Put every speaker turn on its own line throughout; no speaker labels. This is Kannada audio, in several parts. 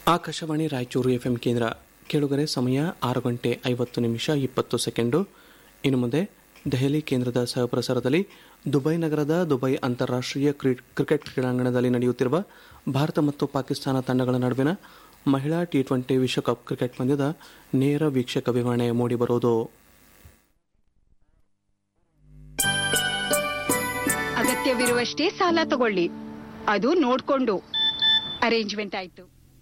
ಆಕಾಶವಾಣಿ ರಾಯಚೂರು ಎಫ್ಎಂ ಕೇಂದ್ರ ಕೇಳುಗರೆ ಸಮಯ ಆರು ಗಂಟೆ ಐವತ್ತು ನಿಮಿಷ ಇಪ್ಪತ್ತು ಸೆಕೆಂಡು ಇನ್ನು ಮುಂದೆ ದೆಹಲಿ ಕೇಂದ್ರದ ಸಹಪ್ರಸಾರದಲ್ಲಿ ದುಬೈ ನಗರದ ದುಬೈ ಅಂತಾರಾಷ್ಟ್ರೀಯ ಕ್ರಿ- ಕ್ರಿಕೆಟ್ ಕ್ರೀಡಾಂಗಣದಲ್ಲಿ ನಡೆಯುತ್ತಿರುವ ಭಾರತ ಮತ್ತು ಪಾಕಿಸ್ತಾನ ತಂಡಗಳ ನಡುವಿನ ಮಹಿಳಾ ಟಿ ಟ್ವೆಂಟಿ ವಿಶ್ವಕಪ್ ಕ್ರಿಕೆಟ್ ಪಂದ್ಯದ ನೇರ ವೀಕ್ಷಕ ವಿವರಣೆ ಮೂಡಿಬರುವುದು
ಅಗತ್ಯವಿರುವಷ್ಟೇ ಸಾಲ ತಗೊಳ್ಳಿ ಅದು ನೋಡ್ಕೊಂಡು ಅರೇಂಜ್ಮೆಂಟ್ ಆಯ್ತು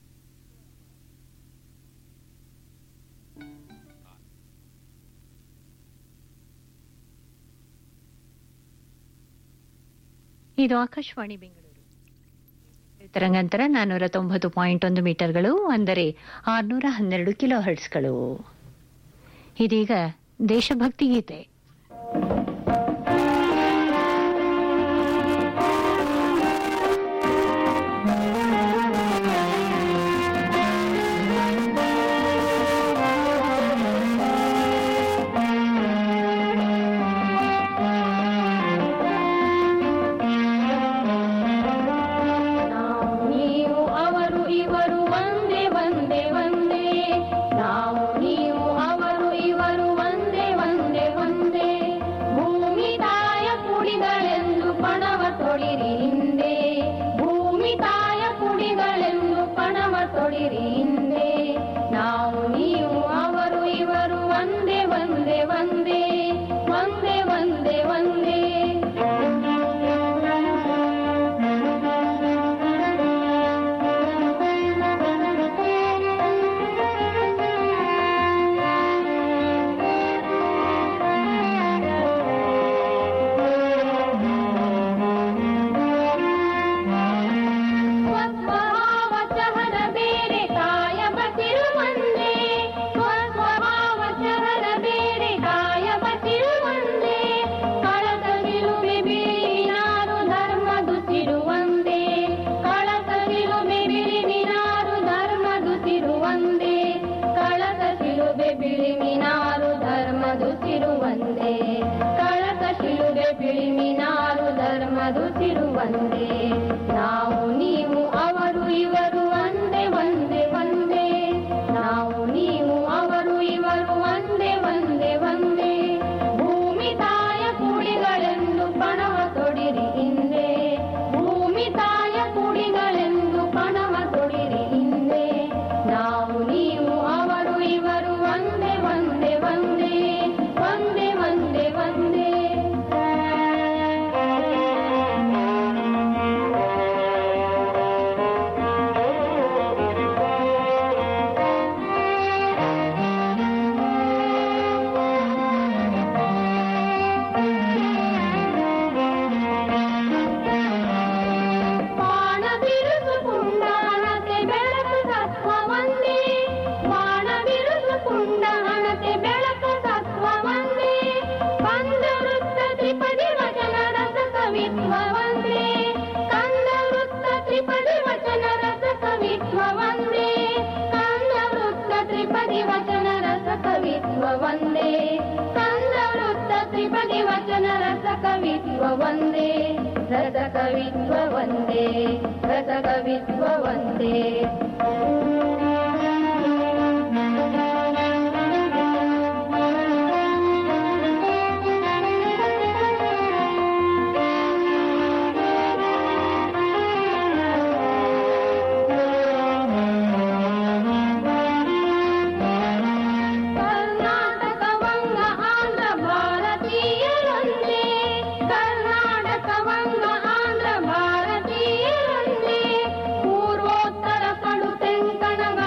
ಇದು ಆಕಾಶವಾಣಿ ಬೆಂಗಳೂರು ತರಂಗಾಂತರ ನಾನ್ನೂರ ತೊಂಬತ್ತು ಪಾಯಿಂಟ್ ಒಂದು ಮೀಟರ್ಗಳು ಅಂದರೆ ಆರ್ನೂರ ಹನ್ನೆರಡು ಕಿಲೋ ಹರ್ಟ್ಸ್ಗಳು ಇದೀಗ ದೇಶಭಕ್ತಿ ಗೀತೆ
ನೀವು ಅವರು ಇವರು ಒಂದೇ ಒಂದೇ ಒಂದೇ ನಾವು ನೀವು ಅವರು ಇವರು ಒಂದೇ ಒಂದೇ ಒಂದೇ ಭೂಮಿ ತಾಯ ಕುಡಿಗಳೆಂದು ಪಣವ ತೊಡಿರಿ ಹಿಂದೆ ಭೂಮಿ ತಾಯ ಕುಡಿಗಳೆಂದು ಪಣವ ತೊಡಿರಿ ಹಿಂದೆ ನಾವು ನೀವು ಅವರು ಇವರು ಒಂದೇ ಒಂದೇ ಒಂದೇ ಒಂದೇ ಒಂದೇ ಒಂದೇ ಸ್ವಸ್ವಭಾವ ಚಹರ ಬೇರೆ ಕಾಯ ಬಸಿರು ಒಂದೇ ಸ್ವಸ್ವಭಾವ ಚಹರ ಬೇರೆ ಕಾಯ ಬಸಿರು ಒಂದೇ ಕಳಸ ನಿಲುಮೆ ಬಿಳಿನಾರು ಧರ್ಮ ದುಸಿರು ಒಂದೇ ಕಳಸ ನಿಲುಮೆ ಬಿಳಿಮಿನಾರು ಧರ್ಮ ದುಸಿರು ಒಂದೇ ಕಳಸ ಶಿಲುಬೆ ಬಿಳಿಮಿನಾರು ಧರ್ಮ ದುಸಿರು ಒಂದೇ ಕಳಸ ಶಿಲುಬೆ ಬಿಳಿಮಿನಾರು ಧರ್ಮ ದುಸಿರು ಒಂದೇ ನಾವು ನೀವು ಅವರು ಇವರು ಒಂದೇ ಒಂದೇ ಒಂದೇ ನಾವು ನೀವು ಅವರು ಇವರು ಒಂದೇ ಒಂದೇ ಒಂದೇ ಭೂಮಿ ತಾಯ ಕುಡಿಗಳೆಂದು ಪಣವ ತೊಡಿರಿ ಹಿಂದೆ ಭೂಮಿ ತಾಯ ಕುಡಿಗಳೆಂದು ಪಣವ ತೊಡಿರಿ ಹಿಂದೆ ನಾವು ನೀವು ಅವರು ಇವರು ಒಂದೇ ಒಂದೇ ಒಂದೇ ಒಂದೇ ಒಂದೇ ಒಂದೇ ಬಾಣ ಬಿರುಸು ಪುಂಡಾಣತೆ ಬೆಳಕು ಸತ್ವ ಒಂದೇ ಬಾಣ ಬಿರುಸು ಪುಂಡಾಣತೆ ಬೆಳಕು ಸತ್ವ ಒಂದೇ ಕಂದ ವೃತ್ತ ತ್ರಿಪದಿ ವಚನ ರಸ ಕವಿತ್ವ ಒಂದೇ ಕಂದ ವೃತ್ತ ತ್ರಿಪದಿ ವಚನ ರಸ ಕವಿತ್ವ ಒಂದೇ ಕಂದ ವೃತ್ತ ತ್ರಿಪದಿ ವಚನ ರಸ ಕವಿತ್ವ ಒಂದೇ ಕಂದ ವೃತ್ತ ತ್ರಿಪದಿ ವಚನ ರಸ ಕವಿತ್ವ ಒಂದೇ ರಸ ಕವಿತ್ವ ಒಂದೇ ರಸ ಕವಿತ್ವ ಒಂದೇ ಕರ್ನಾಟಕ ವಂಗ ಆಂಧ್ರ ಭಾರತೀಯರೊಂದೇ ಕರ್ನಾಟಕ ವಂಗ ಆಂಧ್ರ ಭಾರತೀಯರೊಂದೇ ಪೂರ್ವೋತ್ತರ ಕಡು ತೆಂಕಣ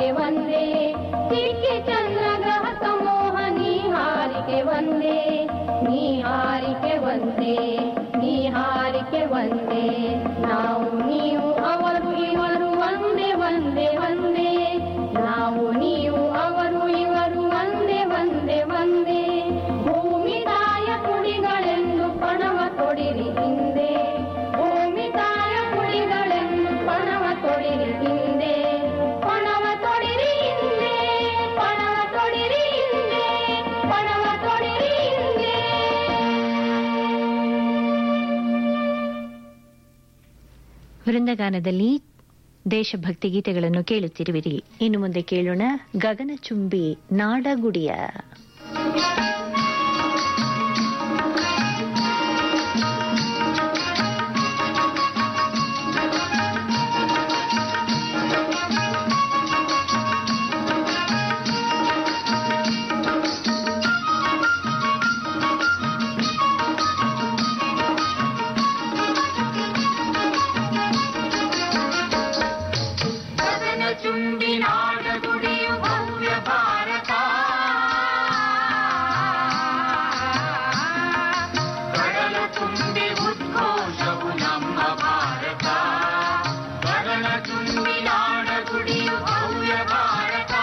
ಹಾರಿಕೆ ಒಂದೇ ಸಿಕ್ಕಿ ಚಂದ್ರಗ್ರಹ ಸಮೂಹ ನೀ ಹಾರಿಕೆ ಒಂದೇ ನೀ ಹಾರಿಕೆ ಒಂದೇ ನೀ ಹಾರಿಕೆ ಒಂದೇ ನಾವು ನೀವು ಅವರು ಇವರು ಒಂದೇ ಒಂದೇ ಒಂದೇ ನಾವು ನೀವು ಅವರು ಇವರು ಒಂದೇ ಒಂದೇ ಒಂದೇ ಭೂಮಿ ತಾಯ ಕುಡಿಗಳೆಂದು ಪಣವ ತೊಡಿರಿ ಹಿಂದೆ ಭೂಮಿ ತಾಯ ಕುಡಿಗಳೆಂದು ಪಣವ ತೊಡಿರಿ ಹಿಂದೆ ಪಣವ ತೊಡಿರಿ ಹಿಂದೆ ಪಣವ ತೊಡಿರಿ ಹಿಂದೆ ಪಣವ ತೊಡಿರಿ ಹಿಂದೆ
ವೃಂದಗಾನದಲ್ಲಿ ದೇಶಭಕ್ತಿ ಗೀತೆಗಳನ್ನು ಕೇಳುತ್ತಿರುವಿರಿ ಇನ್ನು ಮುಂದೆ ಕೇಳೋಣ ಗಗನಚುಂಬಿ ನಾಡಗುಡಿಯ
ಗಗನ ಚುಂಬಿನಾಡ ಗುಡಿಯು ಭವ್ಯ ಭಾರತ ಕಡಲ ತುಂಬಿ ಉದ್ಘೋಷವು ನಮ್ಮ ಭಾರತ ಗಗನ ಚುಂಬಿನಾಡ ಗುಡಿಯು ಭವ್ಯ ಭಾರತ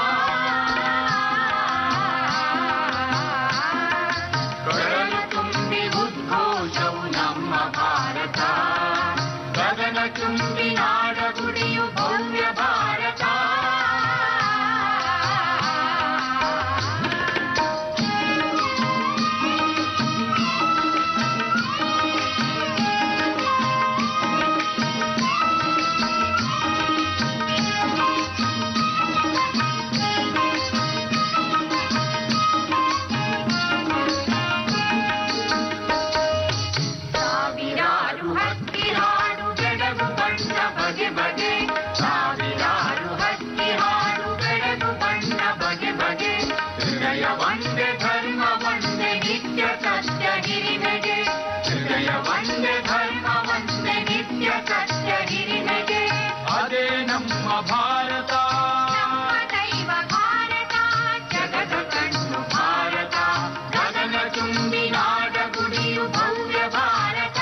ಕಡಲ ತುಂಬಿ ಉದ್ಘೋಷವು ನಮ್ಮ ಭಾರತ ಗಗನ ಚುಂಬಿ ನಾಡ ಗುಡಿಯು ಭವ್ಯ ಭಾರತ ಸಾವಿರಾರು ಹಕ್ಕಿರಾಡು ಬೆಳಗು ಬಣ್ಣ ಬಗೆ ಬಗೆ ಸಾವಿರಾರು ಹಕ್ಕಿರಾಡು ಬೆಳಗು ಬಣ್ಣ ಬಗೆ ಬಗೆ ಹೃದಯ ಒಂದೇ ಧರ್ಮ ಒಂದೇ ನಿತ್ಯ ಸತ್ಯ ಹಿರಿಮೆಗೆ ಹೃದಯ ಒಂದೇ ಧರ್ಮ ಒಂದೇ ನಿತ್ಯ ಸತ್ಯ ಹಿರಿಮೆಗೆ ಅದೇ ನಮ್ಮ ಭಾರತ ನಮ್ಮ ದೈವ ಭಾರತ ಜಗದ ಕಣ್ಣು ಭಾರತ ಗಗನ ತುಂಬಿ ನಾಡ ಗುಡಿಯು ಭವ್ಯ ಭಾರತ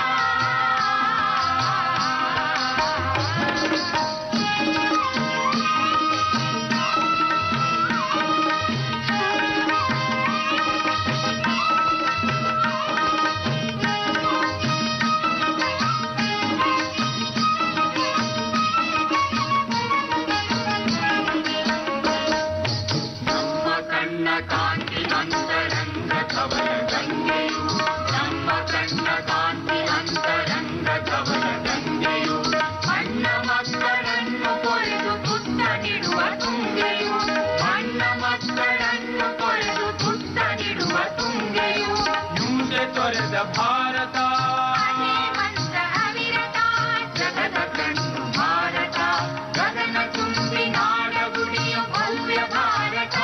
ನಮ್ಮ ಕಣ್ಣ ಕಾಂತಿ ಅಂತರಂಗ ಕವಲ ಗಂಗೆಯು ನಮ್ಮ ಕಣ್ಣ ಕಾಂತಿ ಅಂತರಂಗ ಕವಲ ಗಂಗೆಯು ಅಣ್ಣ ಮಕ್ಕಳನ್ನು ಕೊಯ್ದು ಪುತ್ತ ನೀಡುವ ತುಂಗೆಯು ಅಣ್ಣ ಮಕ್ಕಳನ್ನು ಕೊಯ್ದು ಪುತ್ತ ನೀಡುವ ತುಂಗೆಯು ಹಿಂಸೆ ತೊರೆದ ಭಾರತ ಜಗದ ಕಣ್ಣು ಭಾರತ ಗಗನ ತುಂಬಿ ನಾಡ ಗುಡಿಯು ಭವ್ಯ ಭಾರತ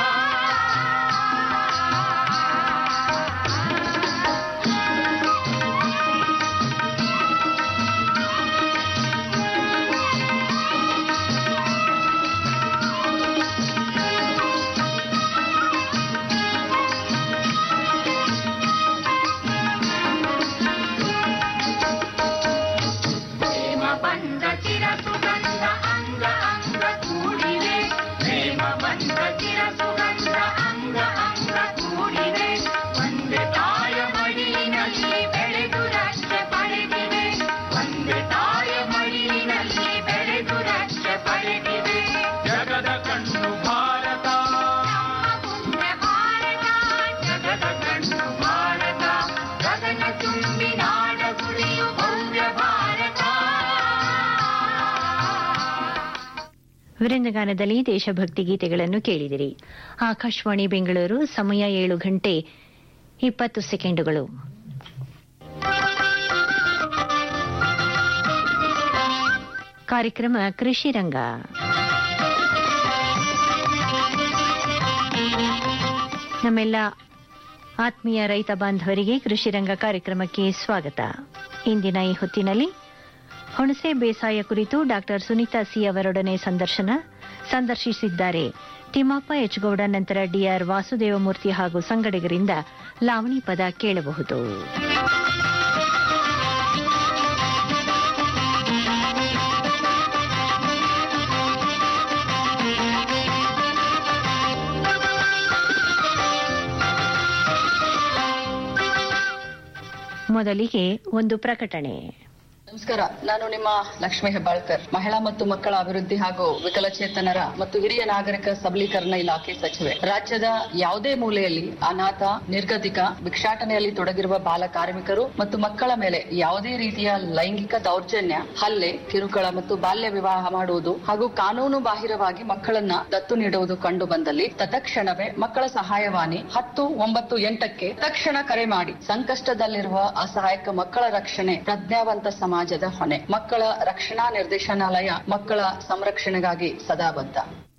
ಪ್ರೇಮ ಬಂದ ಚಿರ ಸುಗಂಧ ಅಂಗ ಅಂಗ ಕೂಡಿವೆ ಪ್ರೇಮ ಬಂದ ಚಿರ ಸುಗಂಧ ಅಂಗ ಅಂಗ ಕೂಡಿವೆ ಒಂದೇ ತಾಯ ಮಡಿಲಿನಲ್ಲಿ ಬೆಳೆದು ರಾಷ್ಟ್ರ ಪಡೆದಿವೆ ಒಂದೇ ತಾಯ ಮಡಿಲಿನಲ್ಲಿ ಬೆಳೆದು ರಾಷ್ಟ್ರ ಪಡೆದಿವೆ ಜಗದ ಕಣ್ಣು ಭಾರತ ಭಾರತ ಜಗದ ಕಣ್ಣು ಭಾರತ ಗಗನ ತುಂಬಿ ನಾಡ ಗುಡಿಯು ಭವ್ಯ ಭಾರತ
ವೃಂದಗಾನದಲ್ಲಿ ದೇಶಭಕ್ತಿ ಗೀತೆಗಳನ್ನು ಕೇಳಿದಿರಿ ಆಕಾಶವಾಣಿ ಬೆಂಗಳೂರು ಸಮಯ ಏಳು ಗಂಟೆ ಇಪ್ಪತ್ತು ಸೆಕೆಂಡುಗಳು ಕಾರ್ಯಕ್ರಮ ಕೃಷಿ ರಂಗ ನಮ್ಮೆಲ್ಲ ಆತ್ಮೀಯ ರೈತ ಬಾಂಧವರಿಗೆ ಕೃಷಿ ರಂಗ ಕಾರ್ಯಕ್ರಮಕ್ಕೆ ಸ್ವಾಗತ ಇಂದಿನ ಈ ಹೊತ್ತಿನಲ್ಲಿ ಹುಣಸೆ ಬೇಸಾಯ ಕುರಿತು ಡಾಕ್ಟರ್ ಸುನೀತಾ ಸಿ ಅವರೊಡನೆ ಸಂದರ್ಶನ ಸಂದರ್ಶಿಸಿದ್ದಾರೆ ತಿಮ್ಮಪ್ಪ ಎಚ್ ಗೌಡ ನಂತರ ಡಿಆರ್ ವಾಸುದೇವಮೂರ್ತಿ ಹಾಗೂ ಸಂಗಡಿಗರಿಂದ ಲಾವಣಿ ಪದ ಕೇಳಬಹುದು ಮೊದಲಿಗೆ ಒಂದು ಪ್ರಕಟಣೆ
ನಮಸ್ಕಾರ ನಾನು ನಿಮ್ಮ ಲಕ್ಷ್ಮೀ ಹೆಬ್ಬಾಳ್ಕರ್ ಮಹಿಳಾ ಮತ್ತು ಮಕ್ಕಳ ಅಭಿವೃದ್ಧಿ ಹಾಗೂ ವಿಕಲಚೇತನರ ಮತ್ತು ಹಿರಿಯ ನಾಗರಿಕ ಸಬಲೀಕರಣ ಇಲಾಖೆ ಸಚಿವೆ ರಾಜ್ಯದ ಯಾವುದೇ ಮೂಲೆಯಲ್ಲಿ ಅನಾಥ ನಿರ್ಗತಿಕ ಭಿಕ್ಷಾಟನೆಯಲ್ಲಿ ತೊಡಗಿರುವ ಬಾಲ ಕಾರ್ಮಿಕರು ಮತ್ತು ಮಕ್ಕಳ ಮೇಲೆ ಯಾವುದೇ ರೀತಿಯ ಲೈಂಗಿಕ ದೌರ್ಜನ್ಯ ಹಲ್ಲೆ ಕಿರುಕುಳ ಮತ್ತು ಬಾಲ್ಯ ವಿವಾಹ ಮಾಡುವುದು ಹಾಗೂ ಕಾನೂನು ಬಾಹಿರವಾಗಿ ಮಕ್ಕಳನ್ನ ದತ್ತು ನೀಡುವುದು ಕಂಡು ಬಂದಲ್ಲಿ ತತ್ಕ್ಷಣವೇ ಮಕ್ಕಳ ಸಹಾಯವಾಣಿ ಹತ್ತು ಒಂಬತ್ತು ಎಂಟಕ್ಕೆ ತಕ್ಷಣ ಕರೆ ಮಾಡಿ ಸಂಕಷ್ಟದಲ್ಲಿರುವ ಅಸಹಾಯಕ ಮಕ್ಕಳ ರಕ್ಷಣೆ ಪ್ರಜ್ಞಾವಂತ ಸಮಾಜದ ಹೊಣೆ ಮಕ್ಕಳ ರಕ್ಷಣಾ ನಿರ್ದೇಶನಾಲಯ ಮಕ್ಕಳ ಸಂರಕ್ಷಣೆಗಾಗಿ ಸದಾ ಬದ್ಧ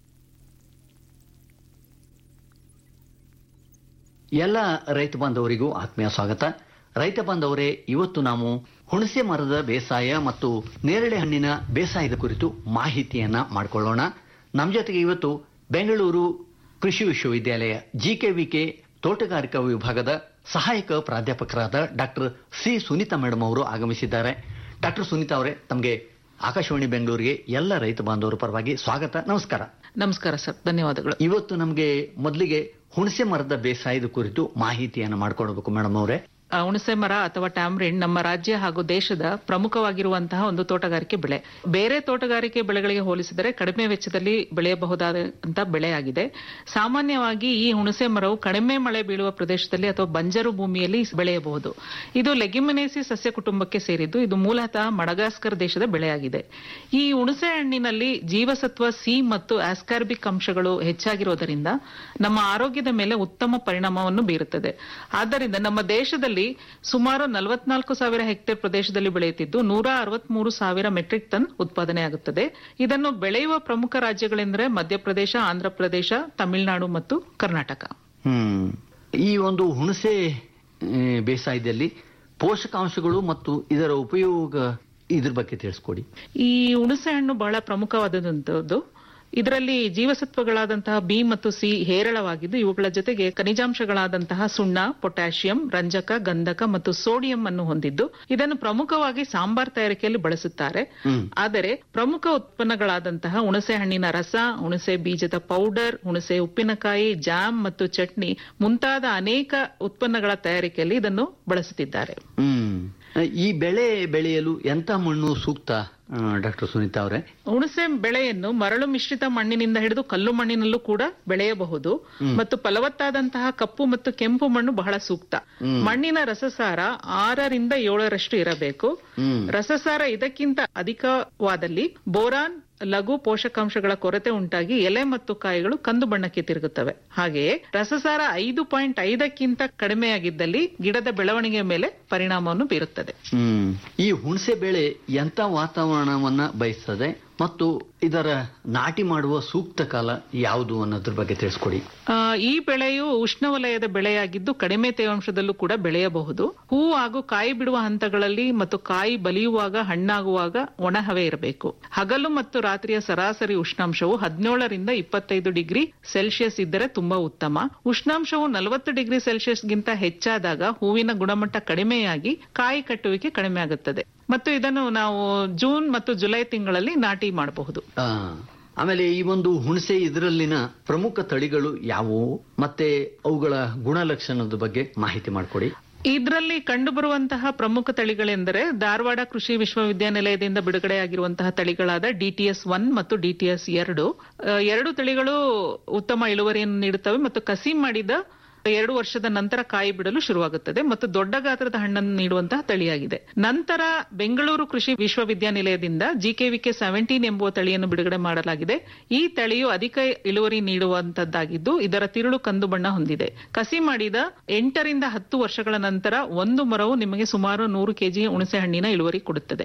ಎಲ್ಲ ರೈತ ಬಾಂಧವರಿಗೂ ಆತ್ಮೀಯ ಸ್ವಾಗತ ರೈತ ಬಾಂಧವರೇ ಇವತ್ತು ನಾವು ಹುಣಸೆ ಮರದ ಬೇಸಾಯ ಮತ್ತು ನೇರಳೆ ಹಣ್ಣಿನ ಬೇಸಾಯದ ಕುರಿತು ಮಾಹಿತಿಯನ್ನ ಮಾಡಿಕೊಳ್ಳೋಣ ನಮ್ಮ ಜೊತೆಗೆ ಇವತ್ತು ಬೆಂಗಳೂರು ಕೃಷಿ ವಿಶ್ವವಿದ್ಯಾಲಯ ಜಿಕೆವಿಕೆ ತೋಟಗಾರಿಕಾ ವಿಭಾಗದ ಸಹಾಯಕ ಪ್ರಾಧ್ಯಾಪಕರಾದ ಡಾಕ್ಟರ್ ಸಿ ಸುನೀತಾ ಮೇಡಮ್ ಅವರು ಆಗಮಿಸಿದ್ದಾರೆ ಡಾಕ್ಟರ್ ಸುನೀತಾ ಅವರೇ ತಮಗೆ ಆಕಾಶವಾಣಿ ಬೆಂಗಳೂರಿಗೆ ಎಲ್ಲ ರೈತ ಬಾಂಧವರ ಪರವಾಗಿ ಸ್ವಾಗತ ನಮಸ್ಕಾರ
ನಮಸ್ಕಾರ ಸರ್ ಧನ್ಯವಾದಗಳು
ಇವತ್ತು ನಮಗೆ ಮೊದಲಿಗೆ ಹುಣಸೆ ಮರದ ಬೇಸಾಯದ ಕುರಿತು ಮಾಹಿತಿಯನ್ನು ಮಾಡ್ಕೊಡ್ಬೇಕು ಮೇಡಮ್ ಅವರೇ
ಆ, ಹುಣಸೆ ಮರ ಅಥವಾ ಟ್ಯಾಮ್ರಿನ್ ನಮ್ಮ ರಾಜ್ಯ ಹಾಗೂ ದೇಶದ ಪ್ರಮುಖವಾಗಿರುವಂತಹ ಒಂದು ತೋಟಗಾರಿಕೆ ಬೆಳೆ ಬೇರೆ ತೋಟಗಾರಿಕೆ ಬೆಳೆಗಳಿಗೆ ಹೋಲಿಸಿದರೆ ಕಡಿಮೆ ವೆಚ್ಚದಲ್ಲಿ ಬೆಳೆಯಬಹುದಾದಂತಹ ಬೆಳೆಯಾಗಿದೆ ಸಾಮಾನ್ಯವಾಗಿ ಈ ಹುಣಸೆ ಮರವು ಕಡಿಮೆ ಮಳೆ ಬೀಳುವ ಪ್ರದೇಶದಲ್ಲಿ ಅಥವಾ ಬಂಜರು ಭೂಮಿಯಲ್ಲಿ ಬೆಳೆಯಬಹುದು ಇದು ಲೆಗಿಮಿನೇಸಿ ಸಸ್ಯ ಕುಟುಂಬಕ್ಕೆ ಸೇರಿದ್ದು ಇದು ಮೂಲತಃ ಮಡಗಾಸ್ಕರ್ ದೇಶದ ಬೆಳೆಯಾಗಿದೆ ಈ ಹುಣಸೆ ಹಣ್ಣಿನಲ್ಲಿ ಜೀವಸತ್ವ ಸಿ ಮತ್ತು ಆಸ್ಕಾರ್ಬಿಕ್ ಅಂಶಗಳು ಹೆಚ್ಚಾಗಿರೋದರಿಂದ ನಮ್ಮ ಆರೋಗ್ಯದ ಮೇಲೆ ಉತ್ತಮ ಪರಿಣಾಮವನ್ನು ಬೀರುತ್ತದೆ ಆದ್ದರಿಂದ ನಮ್ಮ ದೇಶದಲ್ಲಿ ಸುಮಾರು ನಲವತ್ನಾಲ್ಕು ಸಾವಿರ ಹೆಕ್ಟೇರ್ ಪ್ರದೇಶದಲ್ಲಿ ಬೆಳೆಯುತ್ತಿದ್ದು ನೂರ ಅರವತ್ಮೂರು ಸಾವಿರ ಮೆಟ್ರಿಕ್ ಟನ್ ಉತ್ಪಾದನೆಯಾಗುತ್ತದೆ ಇದನ್ನು ಬೆಳೆಯುವ ಪ್ರಮುಖ ರಾಜ್ಯಗಳೆಂದರೆ ಮಧ್ಯಪ್ರದೇಶ ಆಂಧ್ರಪ್ರದೇಶ ತಮಿಳುನಾಡು ಮತ್ತು ಕರ್ನಾಟಕ
ಹ್ಮ್ ಈ ಒಂದು ಹುಣಸೆ ಆ, ಬೇಸಾಯದಲ್ಲಿ ಪೋಷಕಾಂಶಗಳು ಮತ್ತು ಇದರ ಉಪಯೋಗ ಇದ್ರ ಬಗ್ಗೆ ತಿಳಿಸ್ಕೊಡಿ
ಈ ಹುಣಸೆ ಹಣ್ಣು ಬಹಳ ಪ್ರಮುಖವಾದಂತದ್ದು ಇದರಲ್ಲಿ ಜೀವಸತ್ವಗಳಾದಂತಹ ಬಿ ಮತ್ತು ಸಿ ಹೇರಳವಾಗಿದ್ದು ಇವುಗಳ ಜೊತೆಗೆ ಖನಿಜಾಂಶಗಳಾದಂತಹ ಸುಣ್ಣ ಪೊಟ್ಯಾಷಿಯಂ ರಂಜಕ ಗಂಧಕ ಮತ್ತು ಸೋಡಿಯಂ ಅನ್ನು ಹೊಂದಿದ್ದು ಇದನ್ನು ಪ್ರಮುಖವಾಗಿ ಸಾಂಬಾರ್ ತಯಾರಿಕೆಯಲ್ಲಿ ಬಳಸುತ್ತಾರೆ ಆದರೆ ಪ್ರಮುಖ ಉತ್ಪನ್ನಗಳಾದಂತಹ ಹುಣಸೆ ಹಣ್ಣಿನ ರಸ ಹುಣಸೆ ಬೀಜದ ಪೌಡರ್ ಹುಣಸೆ ಉಪ್ಪಿನಕಾಯಿ ಜಾಮ್ ಮತ್ತು ಚಟ್ನಿ ಮುಂತಾದ ಅನೇಕ ಉತ್ಪನ್ನಗಳ ತಯಾರಿಕೆಯಲ್ಲಿ ಇದನ್ನು ಬಳಸುತ್ತಿದ್ದಾರೆ
ಹ್ಮ್ ಈ ಬೆಳೆ ಬೆಳೆಯಲು ಎಂತ ಮಣ್ಣು ಸೂಕ್ತ ಡಾಕ್ಟರ್ ಸುನೀತಾ ಅವರೇ
ಹುಣಸೆ ಬೆಳೆಯನ್ನು ಮರಳು ಮಿಶ್ರಿತ ಮಣ್ಣಿನಿಂದ ಹಿಡಿದು ಕಲ್ಲು ಮಣ್ಣಿನಲ್ಲೂ ಕೂಡ ಬೆಳೆಯಬಹುದು ಮತ್ತು ಫಲವತ್ತಾದಂತಹ ಕಪ್ಪು ಮತ್ತು ಕೆಂಪು ಮಣ್ಣು ಬಹಳ ಸೂಕ್ತ ಮಣ್ಣಿನ ರಸಸಾರ ಆರರಿಂದ ಏಳರಷ್ಟು ಇರಬೇಕು ರಸಸಾರ ಇದಕ್ಕಿಂತ ಅಧಿಕವಾದಲ್ಲಿ ಬೋರಾನ್ ಲಘು ಪೋಷಕಾಂಶಗಳ ಕೊರತೆ ಉಂಟಾಗಿ ಎಲೆ ಮತ್ತು ಕಾಯಿಗಳು ಕಂದು ಬಣ್ಣಕ್ಕೆ ತಿರುಗುತ್ತವೆ ಹಾಗೆಯೇ ರಸಸಾರ ಐದು ಪಾಯಿಂಟ್ ಐದಕ್ಕಿಂತ ಕಡಿಮೆಯಾಗಿದ್ದಲ್ಲಿ ಗಿಡದ ಬೆಳವಣಿಗೆಯ ಮೇಲೆ ಪರಿಣಾಮವನ್ನು ಬೀರುತ್ತದೆ
ಹ್ಮ್ ಈ ಹುಣಸೆ ಬೆಳೆ ಎಂತ ವಾತಾವರಣವನ್ನ ಬಯಸ್ತದೆ ಮತ್ತು ಇದರ ನಾಟಿ ಮಾಡುವ ಸೂಕ್ತ ಕಾಲ ಯಾವುದು ಅನ್ನೋದ್ರ ಬಗ್ಗೆ ತಿಳಿಸ್ಕೊಡಿ
ಆ, ಈ ಬೆಳೆಯು ಉಷ್ಣವಲಯದ ಬೆಳೆಯಾಗಿದ್ದು ಕಡಿಮೆ ತೇವಾಂಶದಲ್ಲೂ ಕೂಡ ಬೆಳೆಯಬಹುದು ಹೂ ಹಾಗೂ ಕಾಯಿ ಬಿಡುವ ಹಂತಗಳಲ್ಲಿ ಮತ್ತು ಕಾಯಿ ಬಲಿಯುವಾಗ ಹಣ್ಣಾಗುವಾಗ ಒಣ ಹವೆ ಇರಬೇಕು ಹಗಲು ಮತ್ತು ರಾತ್ರಿಯ ಸರಾಸರಿ ಉಷ್ಣಾಂಶವು ಹದಿನೇಳರಿಂದ ಇಪ್ಪತ್ತೈದು ಡಿಗ್ರಿ ಸೆಲ್ಸಿಯಸ್ ಇದ್ದರೆ ತುಂಬಾ ಉತ್ತಮ ಉಷ್ಣಾಂಶವು ನಲವತ್ತು ಡಿಗ್ರಿ ಸೆಲ್ಸಿಯಸ್ಗಿಂತ ಹೆಚ್ಚಾದಾಗ ಹೂವಿನ ಗುಣಮಟ್ಟ ಕಡಿಮೆಯಾಗಿ ಕಾಯಿ ಕಟ್ಟುವಿಕೆ ಕಡಿಮೆ ಆಗುತ್ತದೆ ಮತ್ತು ಇದನ್ನು ನಾವು ಜೂನ್ ಮತ್ತು ಜುಲೈ ತಿಂಗಳಲ್ಲಿ ನಾಟಿ ಮಾಡಬಹುದು
ಆ, ಆಮೇಲೆ ಈ ಒಂದು ಹುಣಸೆ ಇದರಲ್ಲಿನ ಪ್ರಮುಖ ತಳಿಗಳು ಯಾವುವು ಮತ್ತೆ ಅವುಗಳ ಗುಣಲಕ್ಷಣದ ಬಗ್ಗೆ ಮಾಹಿತಿ ಮಾಡಿಕೊಡಿ
ಇದರಲ್ಲಿ ಕಂಡುಬರುವಂತಹ ಪ್ರಮುಖ ತಳಿಗಳೆಂದರೆ ಧಾರವಾಡ ಕೃಷಿ ವಿಶ್ವವಿದ್ಯಾನಿಲಯದಿಂದ ಬಿಡುಗಡೆಯಾಗಿರುವಂತಹ ತಳಿಗಳಾದ ಡಿಟಿಎಸ್ ಒನ್ ಮತ್ತು ಡಿಟಿಎಸ್ ಎರಡು ಆ, ಎರಡು ತಳಿಗಳು ಉತ್ತಮ ಇಳುವರಿಯನ್ನು ನೀಡುತ್ತವೆ ಮತ್ತು ಕಸಿ ಮಾಡಿದ ಎರಡು ವರ್ಷದ ನಂತರ ಕಾಯಿ ಬಿಡಲು ಶುರುವಾಗುತ್ತದೆ ಮತ್ತು ದೊಡ್ಡ ಗಾತ್ರದ ಹಣ್ಣನ್ನು ನೀಡುವಂತಹ ತಳಿಯಾಗಿದೆ ನಂತರ ಬೆಂಗಳೂರು ಕೃಷಿ ವಿಶ್ವವಿದ್ಯಾನಿಲಯದಿಂದ ಜಿಕೆವಿಕೆ ಸೆವೆಂಟೀನ್ ಎಂಬುವ ತಳಿಯನ್ನು ಬಿಡುಗಡೆ ಮಾಡಲಾಗಿದೆ ಈ ತಳಿಯು ಅಧಿಕ ಇಳುವರಿ ನೀಡುವಂತದ್ದಾಗಿದ್ದು ಇದರ ತಿರುಳು ಕಂದು ಬಣ್ಣ ಹೊಂದಿದೆ ಕಸಿ ಮಾಡಿದ ಎಂಟರಿಂದ ಹತ್ತು ವರ್ಷಗಳ ನಂತರ ಒಂದು ಮರವು ನಿಮಗೆ ಸುಮಾರು ನೂರು ಕೆಜಿ ಹುಣಸೆ ಹಣ್ಣಿನ ಇಳುವರಿ ಕೊಡುತ್ತದೆ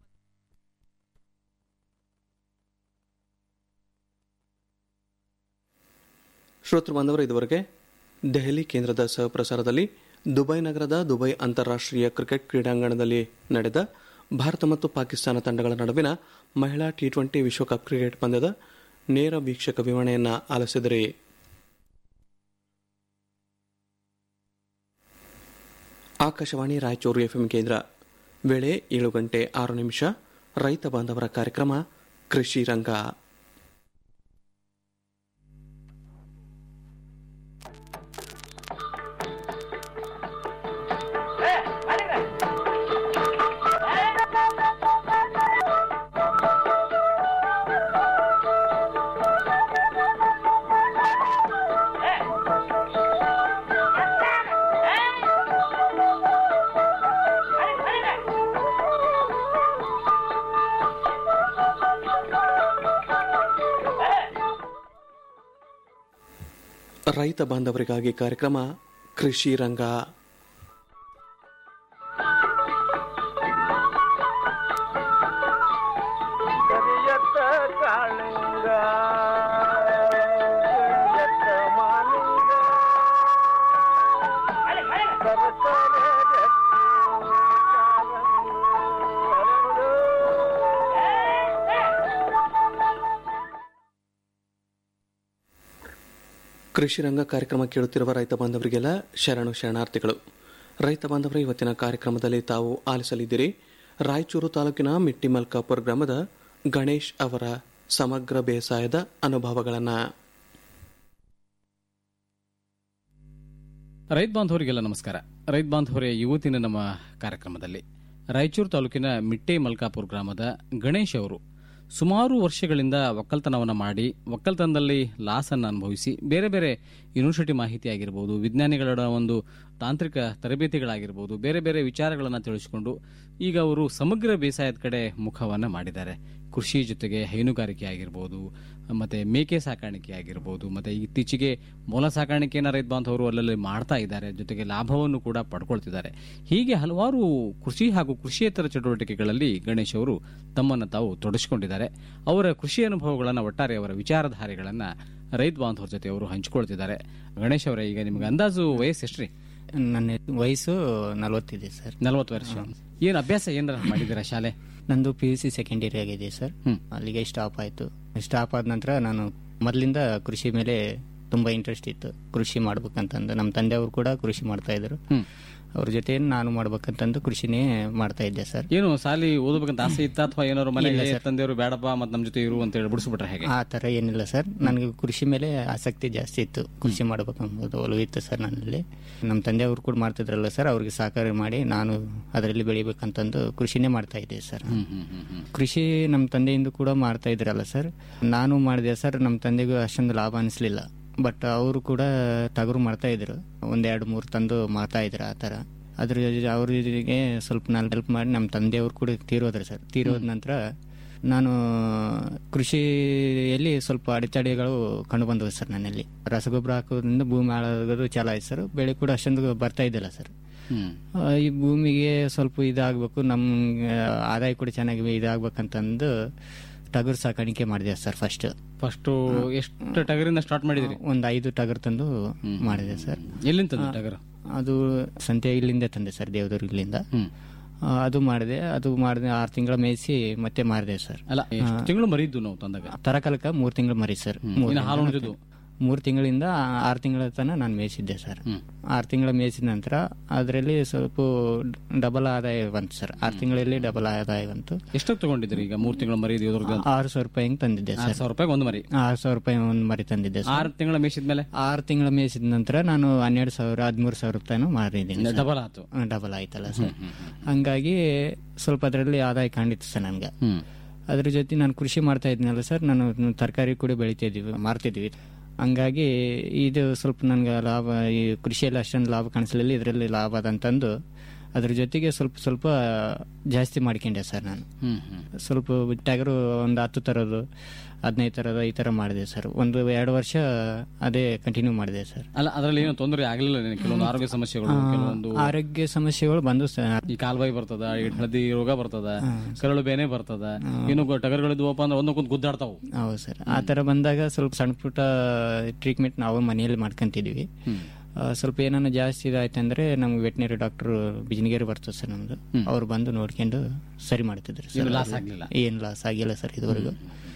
ಶ್ರೋತೃ ಬಾಂಧವರು ಇದುವರೆಗೆ ದೆಹಲಿ ಕೇಂದ್ರದ ಸಹಪ್ರಸಾರದಲ್ಲಿ ದುಬೈ ನಗರದ ದುಬೈ ಅಂತಾರಾಷ್ಟ್ರೀಯ ಕ್ರಿಕೆಟ್ ಕ್ರೀಡಾಂಗಣದಲ್ಲಿ ನಡೆದ ಭಾರತ ಮತ್ತು ಪಾಕಿಸ್ತಾನ ತಂಡಗಳ ನಡುವಿನ ಮಹಿಳಾ ಟಿ ಟ್ವೆಂಟಿ ವಿಶ್ವಕಪ್ ಕ್ರಿಕೆಟ್ ಪಂದ್ಯದ ನೇರ ವೀಕ್ಷಕ ವಿವರಣೆಯನ್ನ ಆಲಿಸಿದರೆ ಆಕಾಶವಾಣಿ ರಾಯಚೂರು ಎಫ್ಎಂ ಕೇಂದ್ರ ವೇಳೆ ಏಳು ಗಂಟೆ ಆರು ನಿಮಿಷ ರೈತ ಬಾಂಧವರ ಕಾರ್ಯಕ್ರಮ ಕೃಷಿ ರಂಗ ರೈತ ಬಾಂಧವರಿಗಾಗಿ ಕಾರ್ಯಕ್ರಮ ಕೃಷಿ ರಂಗ
ಕರಿಯತ್ತ ಕಾಳಿಂಗ ಕರಿಯತ್ತ ಮಾಲಿಂಗ ಸರಸರ ಗಟ್ಟಿ ಕಾಲಂಗಿ ಹರಡು.
ಕೃಷಿ ರಂಗ ಕಾರ್ಯಕ್ರಮ ಕೇಳುತ್ತಿರುವ ರೈತ ಬಾಂಧವರಿಗೆಲ್ಲ ಶರಣು ಶರಣಾರ್ಥಿಗಳು ರೈತ ಬಾಂಧವರ ಇವತ್ತಿನ ಕಾರ್ಯಕ್ರಮದಲ್ಲಿ ತಾವು ಆಲಿಸಲಿದ್ದೀರಿ ರಾಯಚೂರು ತಾಲೂಕಿನ ಮಿಟ್ಟಿಮಲ್ಕಾಪುರ ಗ್ರಾಮದ ಗಣೇಶ್ ಅವರ ಸಮಗ್ರ ಬೇಸಾಯದ ಅನುಭವಗಳನ್ನು
ರೈತ ಬಾಂಧವರಿಗೆಲ್ಲ ನಮಸ್ಕಾರ ರೈತ ಬಾಂಧವರೇ ಇವತ್ತಿನ ನಮ್ಮ ಕಾರ್ಯಕ್ರಮದಲ್ಲಿ ರಾಯಚೂರು ತಾಲೂಕಿನ ಮಿಟ್ಟೆ ಮಲ್ಕಾಪುರ ಗ್ರಾಮದ ಗಣೇಶ್ ಅವರು ಸುಮಾರು ವರ್ಷಗಳಿಂದ ಒಕ್ಕಲ್ತನವನ್ನು ಮಾಡಿ ಒಕ್ಕಲ್ತನದಲ್ಲಿ ಲಾಸನ್ನು ಅನುಭವಿಸಿ ಬೇರೆ ಬೇರೆ ಯೂನಿವರ್ಸಿಟಿ ಮಾಹಿತಿ ಆಗಿರ್ಬೋದು ವಿಜ್ಞಾನಿಗಳ ಒಂದು ತಾಂತ್ರಿಕ ತರಬೇತಿಗಳಾಗಿರ್ಬೋದು ಬೇರೆ ಬೇರೆ ವಿಚಾರಗಳನ್ನು ತಿಳಿಸಿಕೊಂಡು ಈಗ ಅವರು ಸಮಗ್ರ ಬೇಸಾಯದ ಕಡೆ ಮುಖವನ್ನು ಮಾಡಿದ್ದಾರೆ ಕೃಷಿ ಜೊತೆಗೆ ಹೈನುಗಾರಿಕೆ ಆಗಿರ್ಬೋದು ಮತ್ತೆ ಮೇಕೆ ಸಾಕಾಣಿಕೆ ಆಗಿರ್ಬೋದು ಮತ್ತೆ ಇತ್ತೀಚೆಗೆ ಮೊಲ ಸಾಕಾಣಿಕೆಯನ್ನು ರೈತ ಬಾಂಧವರು ಅಲ್ಲಲ್ಲಿ ಮಾಡ್ತಾ ಇದ್ದಾರೆ ಜೊತೆಗೆ ಲಾಭವನ್ನು ಕೂಡ ಪಡ್ಕೊಳ್ತಿದ್ದಾರೆ ಹೀಗೆ ಹಲವಾರು ಕೃಷಿ ಹಾಗೂ ಕೃಷಿಯೇತರ ಚಟುವಟಿಕೆಗಳಲ್ಲಿ ಗಣೇಶ್ ಅವರು ತಮ್ಮನ್ನು ತಾವು ತೊಡಗಿಸಿಕೊಂಡಿದ್ದಾರೆ ಅವರ ಕೃಷಿ ಅನುಭವಗಳನ್ನು ಒಟ್ಟಾರೆ ಅವರ ವಿಚಾರಧಾರೆಗಳನ್ನು ರೈತ ಬಾಂಧವರ ಜೊತೆ ಅವರು ಹಂಚಿಕೊಳ್ತಿದ್ದಾರೆ ಗಣೇಶ್ ಅವರೇ ಈಗ ನಿಮ್ಗೆ ಅಂದಾಜು ವಯಸ್ಸು ಎಷ್ಟ್ರಿ
ನನ್ನ ವಯಸ್ಸು ನಲವತ್ತಿದೆ ಸರ್
ನಲವತ್ತು ವರ್ಷ ಏನು ಅಭ್ಯಾಸ ಏನಾರ ಮಾಡಿದ್ದೀರಾ ಶಾಲೆ
ನಂದು P U C second year ಆಗಿದೆ ಸರ್ ಅಲ್ಲಿಗೆ ಸ್ಟಾಪ್ ಆಯಿತು ಸ್ಟಾಪ್ ಆದ ನಂತರ ನಾನು ಮೊದಲಿಂದ ಕೃಷಿ ಮೇಲೆ ತುಂಬಾ ಇಂಟ್ರೆಸ್ಟ್ ಇತ್ತು ಕೃಷಿ ಮಾಡ್ಬೇಕಂತಂದು ನಮ್ಮ ತಂದೆಯವರು ಕೂಡ ಕೃಷಿ ಮಾಡ್ತಾ ಇದ್ರು ಅವ್ರ ಜೊತೆ ನಾನು ಮಾಡ್ಬೇಕಂತಂದು ಕೃಷಿನೇ ಮಾಡ್ತಾ ಇದ್ದೆ ಸರ್
ಏನು ಸಾಲಿ ಓದಬೇಕಂತ ಆಸೆ ಇತ್ತ ಅಥವಾ ಏನಾದ್ರು ಮನೆಗೆ
ಇಲ್ಲ ಸರ್.
ತಂದೆಯವರು ಬೇಡಪ್ಪ ಮತ್ತೆ ನಮ್ಮ ಜೊತೆ ಇರು ಅಂತ ಹೇಳಿ ಬಿಡಿಸ್ಬಿಟ್ರೆ ಹೇಗೆ
ಆ ಥರ ಏನಿಲ್ಲ ಸರ್ ನನಗೆ ಕೃಷಿ ಮೇಲೆ ಆಸಕ್ತಿ ಜಾಸ್ತಿ ಇತ್ತು ಕೃಷಿ ಮಾಡ್ಬೇಕಂಬುದು ಒಲವು ಇತ್ತು ಸರ್ ನನ್ನಲ್ಲಿ ನಮ್ಮ ತಂದೆಯವರು ಕೂಡ ಮಾಡ್ತಿದ್ರಲ್ಲ ಸರ್ ಅವ್ರಿಗೆ ಸಹಕಾರ ಮಾಡಿ ನಾನು ಅದರಲ್ಲಿ ಬೆಳಿಬೇಕಂತಂದು ಕೃಷಿನೇ ಮಾಡ್ತಾ ಇದ್ದೆ ಸರ್ ಕೃಷಿ ನಮ್ಮ ತಂದೆಯಿಂದ ಕೂಡ ಮಾಡ್ತಾ ಇದ್ರಲ್ಲ ಸರ್ ನಾನು ಮಾಡಿದೆ ಸರ್ ನಮ್ಮ ತಂದೆಗೂ ಅಷ್ಟೊಂದು ಲಾಭ ಅನಿಸ್ಲಿಲ್ಲ ಬಟ್ ಅವರು ಕೂಡ ಟಗರು ಮಾಡ್ತಾ ಇದ್ರು ಒಂದೆರಡು ಮೂರು ತಂದು ಮಾಡ್ತಾ ಇದ್ರು ಆ ಥರ ಅದ್ರ ಜೊತೆ ಅವರಿಗೆ ಸ್ವಲ್ಪ ನಾನು ಹೆಲ್ಪ್ ಮಾಡಿ ನಮ್ಮ ತಂದೆಯವರು ಕೂಡ ತೀರೋದ್ರು ಸರ್ ತೀರೋದ ನಂತರ ನಾನು ಕೃಷಿಯಲ್ಲಿ ಸ್ವಲ್ಪ ಅಡೆತಡೆಗಳು ಕಂಡು ಬಂದವು ಸರ್ ನನ್ನಲ್ಲಿ ರಸಗೊಬ್ಬರ ಹಾಕೋದ್ರಿಂದ ಭೂಮಿ ಹಾಳಾಗೋದು ಚಾಲು ಆಯ್ತು ಸರ್ ಬೆಳೆ ಕೂಡ ಅಷ್ಟೊಂದು ಬರ್ತಾ ಇದ್ದಿಲ್ಲ ಸರ್ ಆ, ಈ ಭೂಮಿಗೆ ಸ್ವಲ್ಪ ಇದಾಗಬೇಕು ನಮ್ಮ ಆದಾಯ ಕೂಡ ಚೆನ್ನಾಗಿ ಇದಾಗಬೇಕಂತಂದು ಟಗರು ಸಾಕಾಣಿಕೆ ಮಾಡಿದೆ ಸರ್ ಫಸ್ಟ್
ಫಸ್ಟ್ ಎಷ್ಟು ಟಗರಿಂದ ಸ್ಟಾರ್ಟ್ ಮಾಡಿದ್ರಿ
ಒಂದು ಐದು ಟಗರು ತಂದು ಮಾಡಿದೆ ಸರ್
ಎಲ್ಲಿಂದ ತಂದ್ರಿ ಟಗರು?
ಅದು ಸಂತೆ ಇಲ್ಲಿಂದ ತಂದೆ ಸರ್ ದೇವದೂರು ಇಲ್ಲಿಂದ ಆ, ಅದು ಮಾಡಿದೆ ಅದು ಮಾಡಿದೆ ಆರು ತಿಂಗಳ ಮೇಯಿಸಿ ಮತ್ತೆ ಮಾರಿದೆ ಸರ್
ಅಲ್ಲ ಎಷ್ಟು ತಿಂಗಳು ಮರಿದ್ದು ನಾವು ತಂದಾಗ
ತರಕಾಲಕ ಮೂರು ತಿಂಗಳು ಮರಿ ಸರ್ ಮೂರ್
ಇನ್ನು ಹಾಲು
ತಿಂಗ್ಳು
ಉಣ್ದಿದ್ದು?
ಮೂರು ತಿಂಗಳಿಂದ ಆರು ತಿಂಗಳ ತನಕ ನಾನು ಮೇಯಿಸಿದ್ದೆ ಸರ್ ಆರು ತಿಂಗಳ ಮೇಯಿಸಿದ ನಂತರ ಅದರಲ್ಲಿ ಸ್ವಲ್ಪ ಡಬಲ್ ಆದಾಯ ಬಂತು ಸರ್ ಆರು ತಿಂಗಳಲ್ಲಿ ಡಬಲ್ ಆದಾಯ ಬಂತು
ಎಷ್ಟಕ್ಕೆ ತಗೊಂಡಿದ್ರಿ ಈಗ ಮೂರು ತಿಂಗಳ ಮರಿ ದೇವ್ರಿಗೆ
ಆರು ಸಾವಿರ ರೂಪಾಯಿ ಹಿಂಗ್ ತಂದಿದ್ದೆ
ಆರು
ಸರ್
ಸಾವಿರ ರೂಪಾಯಿ ಒಂದು ಮರಿ
ಆರು ಸಾವಿರ ರೂಪಾಯಿ ಒಂದು ಮರಿ ತಂದಿದ್ದೆ ಸರ್
ಆರು ತಿಂಗಳ ಮೇಯಿಸಿದ್ಮೇಲೆ
ಆರು ತಿಂಗಳ ಮೇಯಿಸಿದ ನಂತರ ನಾನು ಹನ್ನೆರಡು ಸಾವಿರ ಹದಿಮೂರು ಸಾವಿರ ರೂಪಾಯಿನೂ ಮಾರಿದ್ದೀನಿ ಸರ್.
ಡಬಲ್ ಆಯ್ತು
ಹಾ, ಡಬಲ್ ಆಯ್ತಲ್ಲ ಸರ್ ಹಂಗಾಗಿ ಸ್ವಲ್ಪ ಅದರಲ್ಲಿ ಆದಾಯ ಕಾಣಿತ್ತು ಸರ್ ನನ್ಗೆ ಅದ್ರ ಜೊತೆ ನಾನು ಕೃಷಿ ಮಾಡ್ತಾ ಇದ್ನಲ್ಲ ಸರ್ ನಾನು ತರಕಾರಿ ಕೂಡ ಬೆಳಿತಿದ್ವಿ ಮಾರ್ತಿದ್ವಿ ಹಂಗಾಗಿ ಇದು ಸ್ವಲ್ಪ ನನಗೆ ಲಾಭ ಈ ಕೃಷಿಯಲ್ಲಿ ಅಷ್ಟೊಂದು ಲಾಭ ಕಾಣಿಸ್ಲಿಲ್ಲ ಇದರಲ್ಲಿ ಲಾಭ ಅದಂತಂದು ಅದ್ರ ಜೊತೆಗೆ ಸ್ವಲ್ಪ ಸ್ವಲ್ಪ ಜಾಸ್ತಿ ಮಾಡ್ಕೊಂಡೆ ಸರ್ ನಾನು ಸ್ವಲ್ಪ ಟಗರು ಒಂದು ಹತ್ತು ಥರದ್ದು ಹದಿನೈದು ಥರದ ಈ ಥರ ಮಾಡಿದೆ ಸರ್ ಒಂದು ಎರಡು ವರ್ಷ ಅದೇ ಕಂಟಿನ್ಯೂ ಮಾಡಿದೆ ಸರ್
ಅಲ್ಲ ಅದರಲ್ಲಿ ಏನು ತೊಂದರೆ ಆಗಲಿಲ್ಲ ನಿನಗೆ ಕೆಲವೊಂದು ಆರೋಗ್ಯ ಸಮಸ್ಯೆಗಳು ಕೆಲವೊಂದು
ಆರೋಗ್ಯ ಸಮಸ್ಯೆಗಳು ಬಂದು ಸರ್
ಈ ಕಾಲ್ಬಾಯಿ ಬರ್ತದ ಈ ಹಳದಿ ರೋಗ ಬರ್ತದ ಕರಳು ಬೇನೆ ಬರ್ತದ ಇನ್ನು ಟಗರ್ಗಳಿದ್ವಪ್ಪ ಅಂದ್ರೆ ಒಂದಕ್ಕೊಂದು ಗುದ್ದಾಡ್ತಾವು
ಹೌದು ಸರ್ ಆ ಥರ ಬಂದಾಗ ಸ್ವಲ್ಪ ಸಣ್ಣ ಪುಟ್ಟ ಟ್ರೀಟ್ಮೆಂಟ್ ನಾವು ಮನೆಯಲ್ಲಿ ಮಾಡ್ಕೊಂತಿದ್ವಿ ಆ, ಸ್ವಲ್ಪ ಏನಾನ ಜಾಸ್ತಿ ಇದಾಯ್ತಂದ್ರೆ ನಮ್ಗೆ ವೆಟನರಿ ಡಾಕ್ಟರ್ ಬಿಜನಗೇರಿ ಬರ್ತದೆ ಸರ್ ನಮ್ದು ಅವ್ರು ಬಂದು ನೋಡ್ಕೊಂಡು ಸರಿ ಮಾಡ್ತಿದ್ರು
ಏನು
ಸರ್
loss ಆಗ್ಲಿಲ್ಲ?
ಏನು ಲಾಸ್ ಆಗಿಲ್ಲ ಸರ್ ಇದುವರೆಗೂ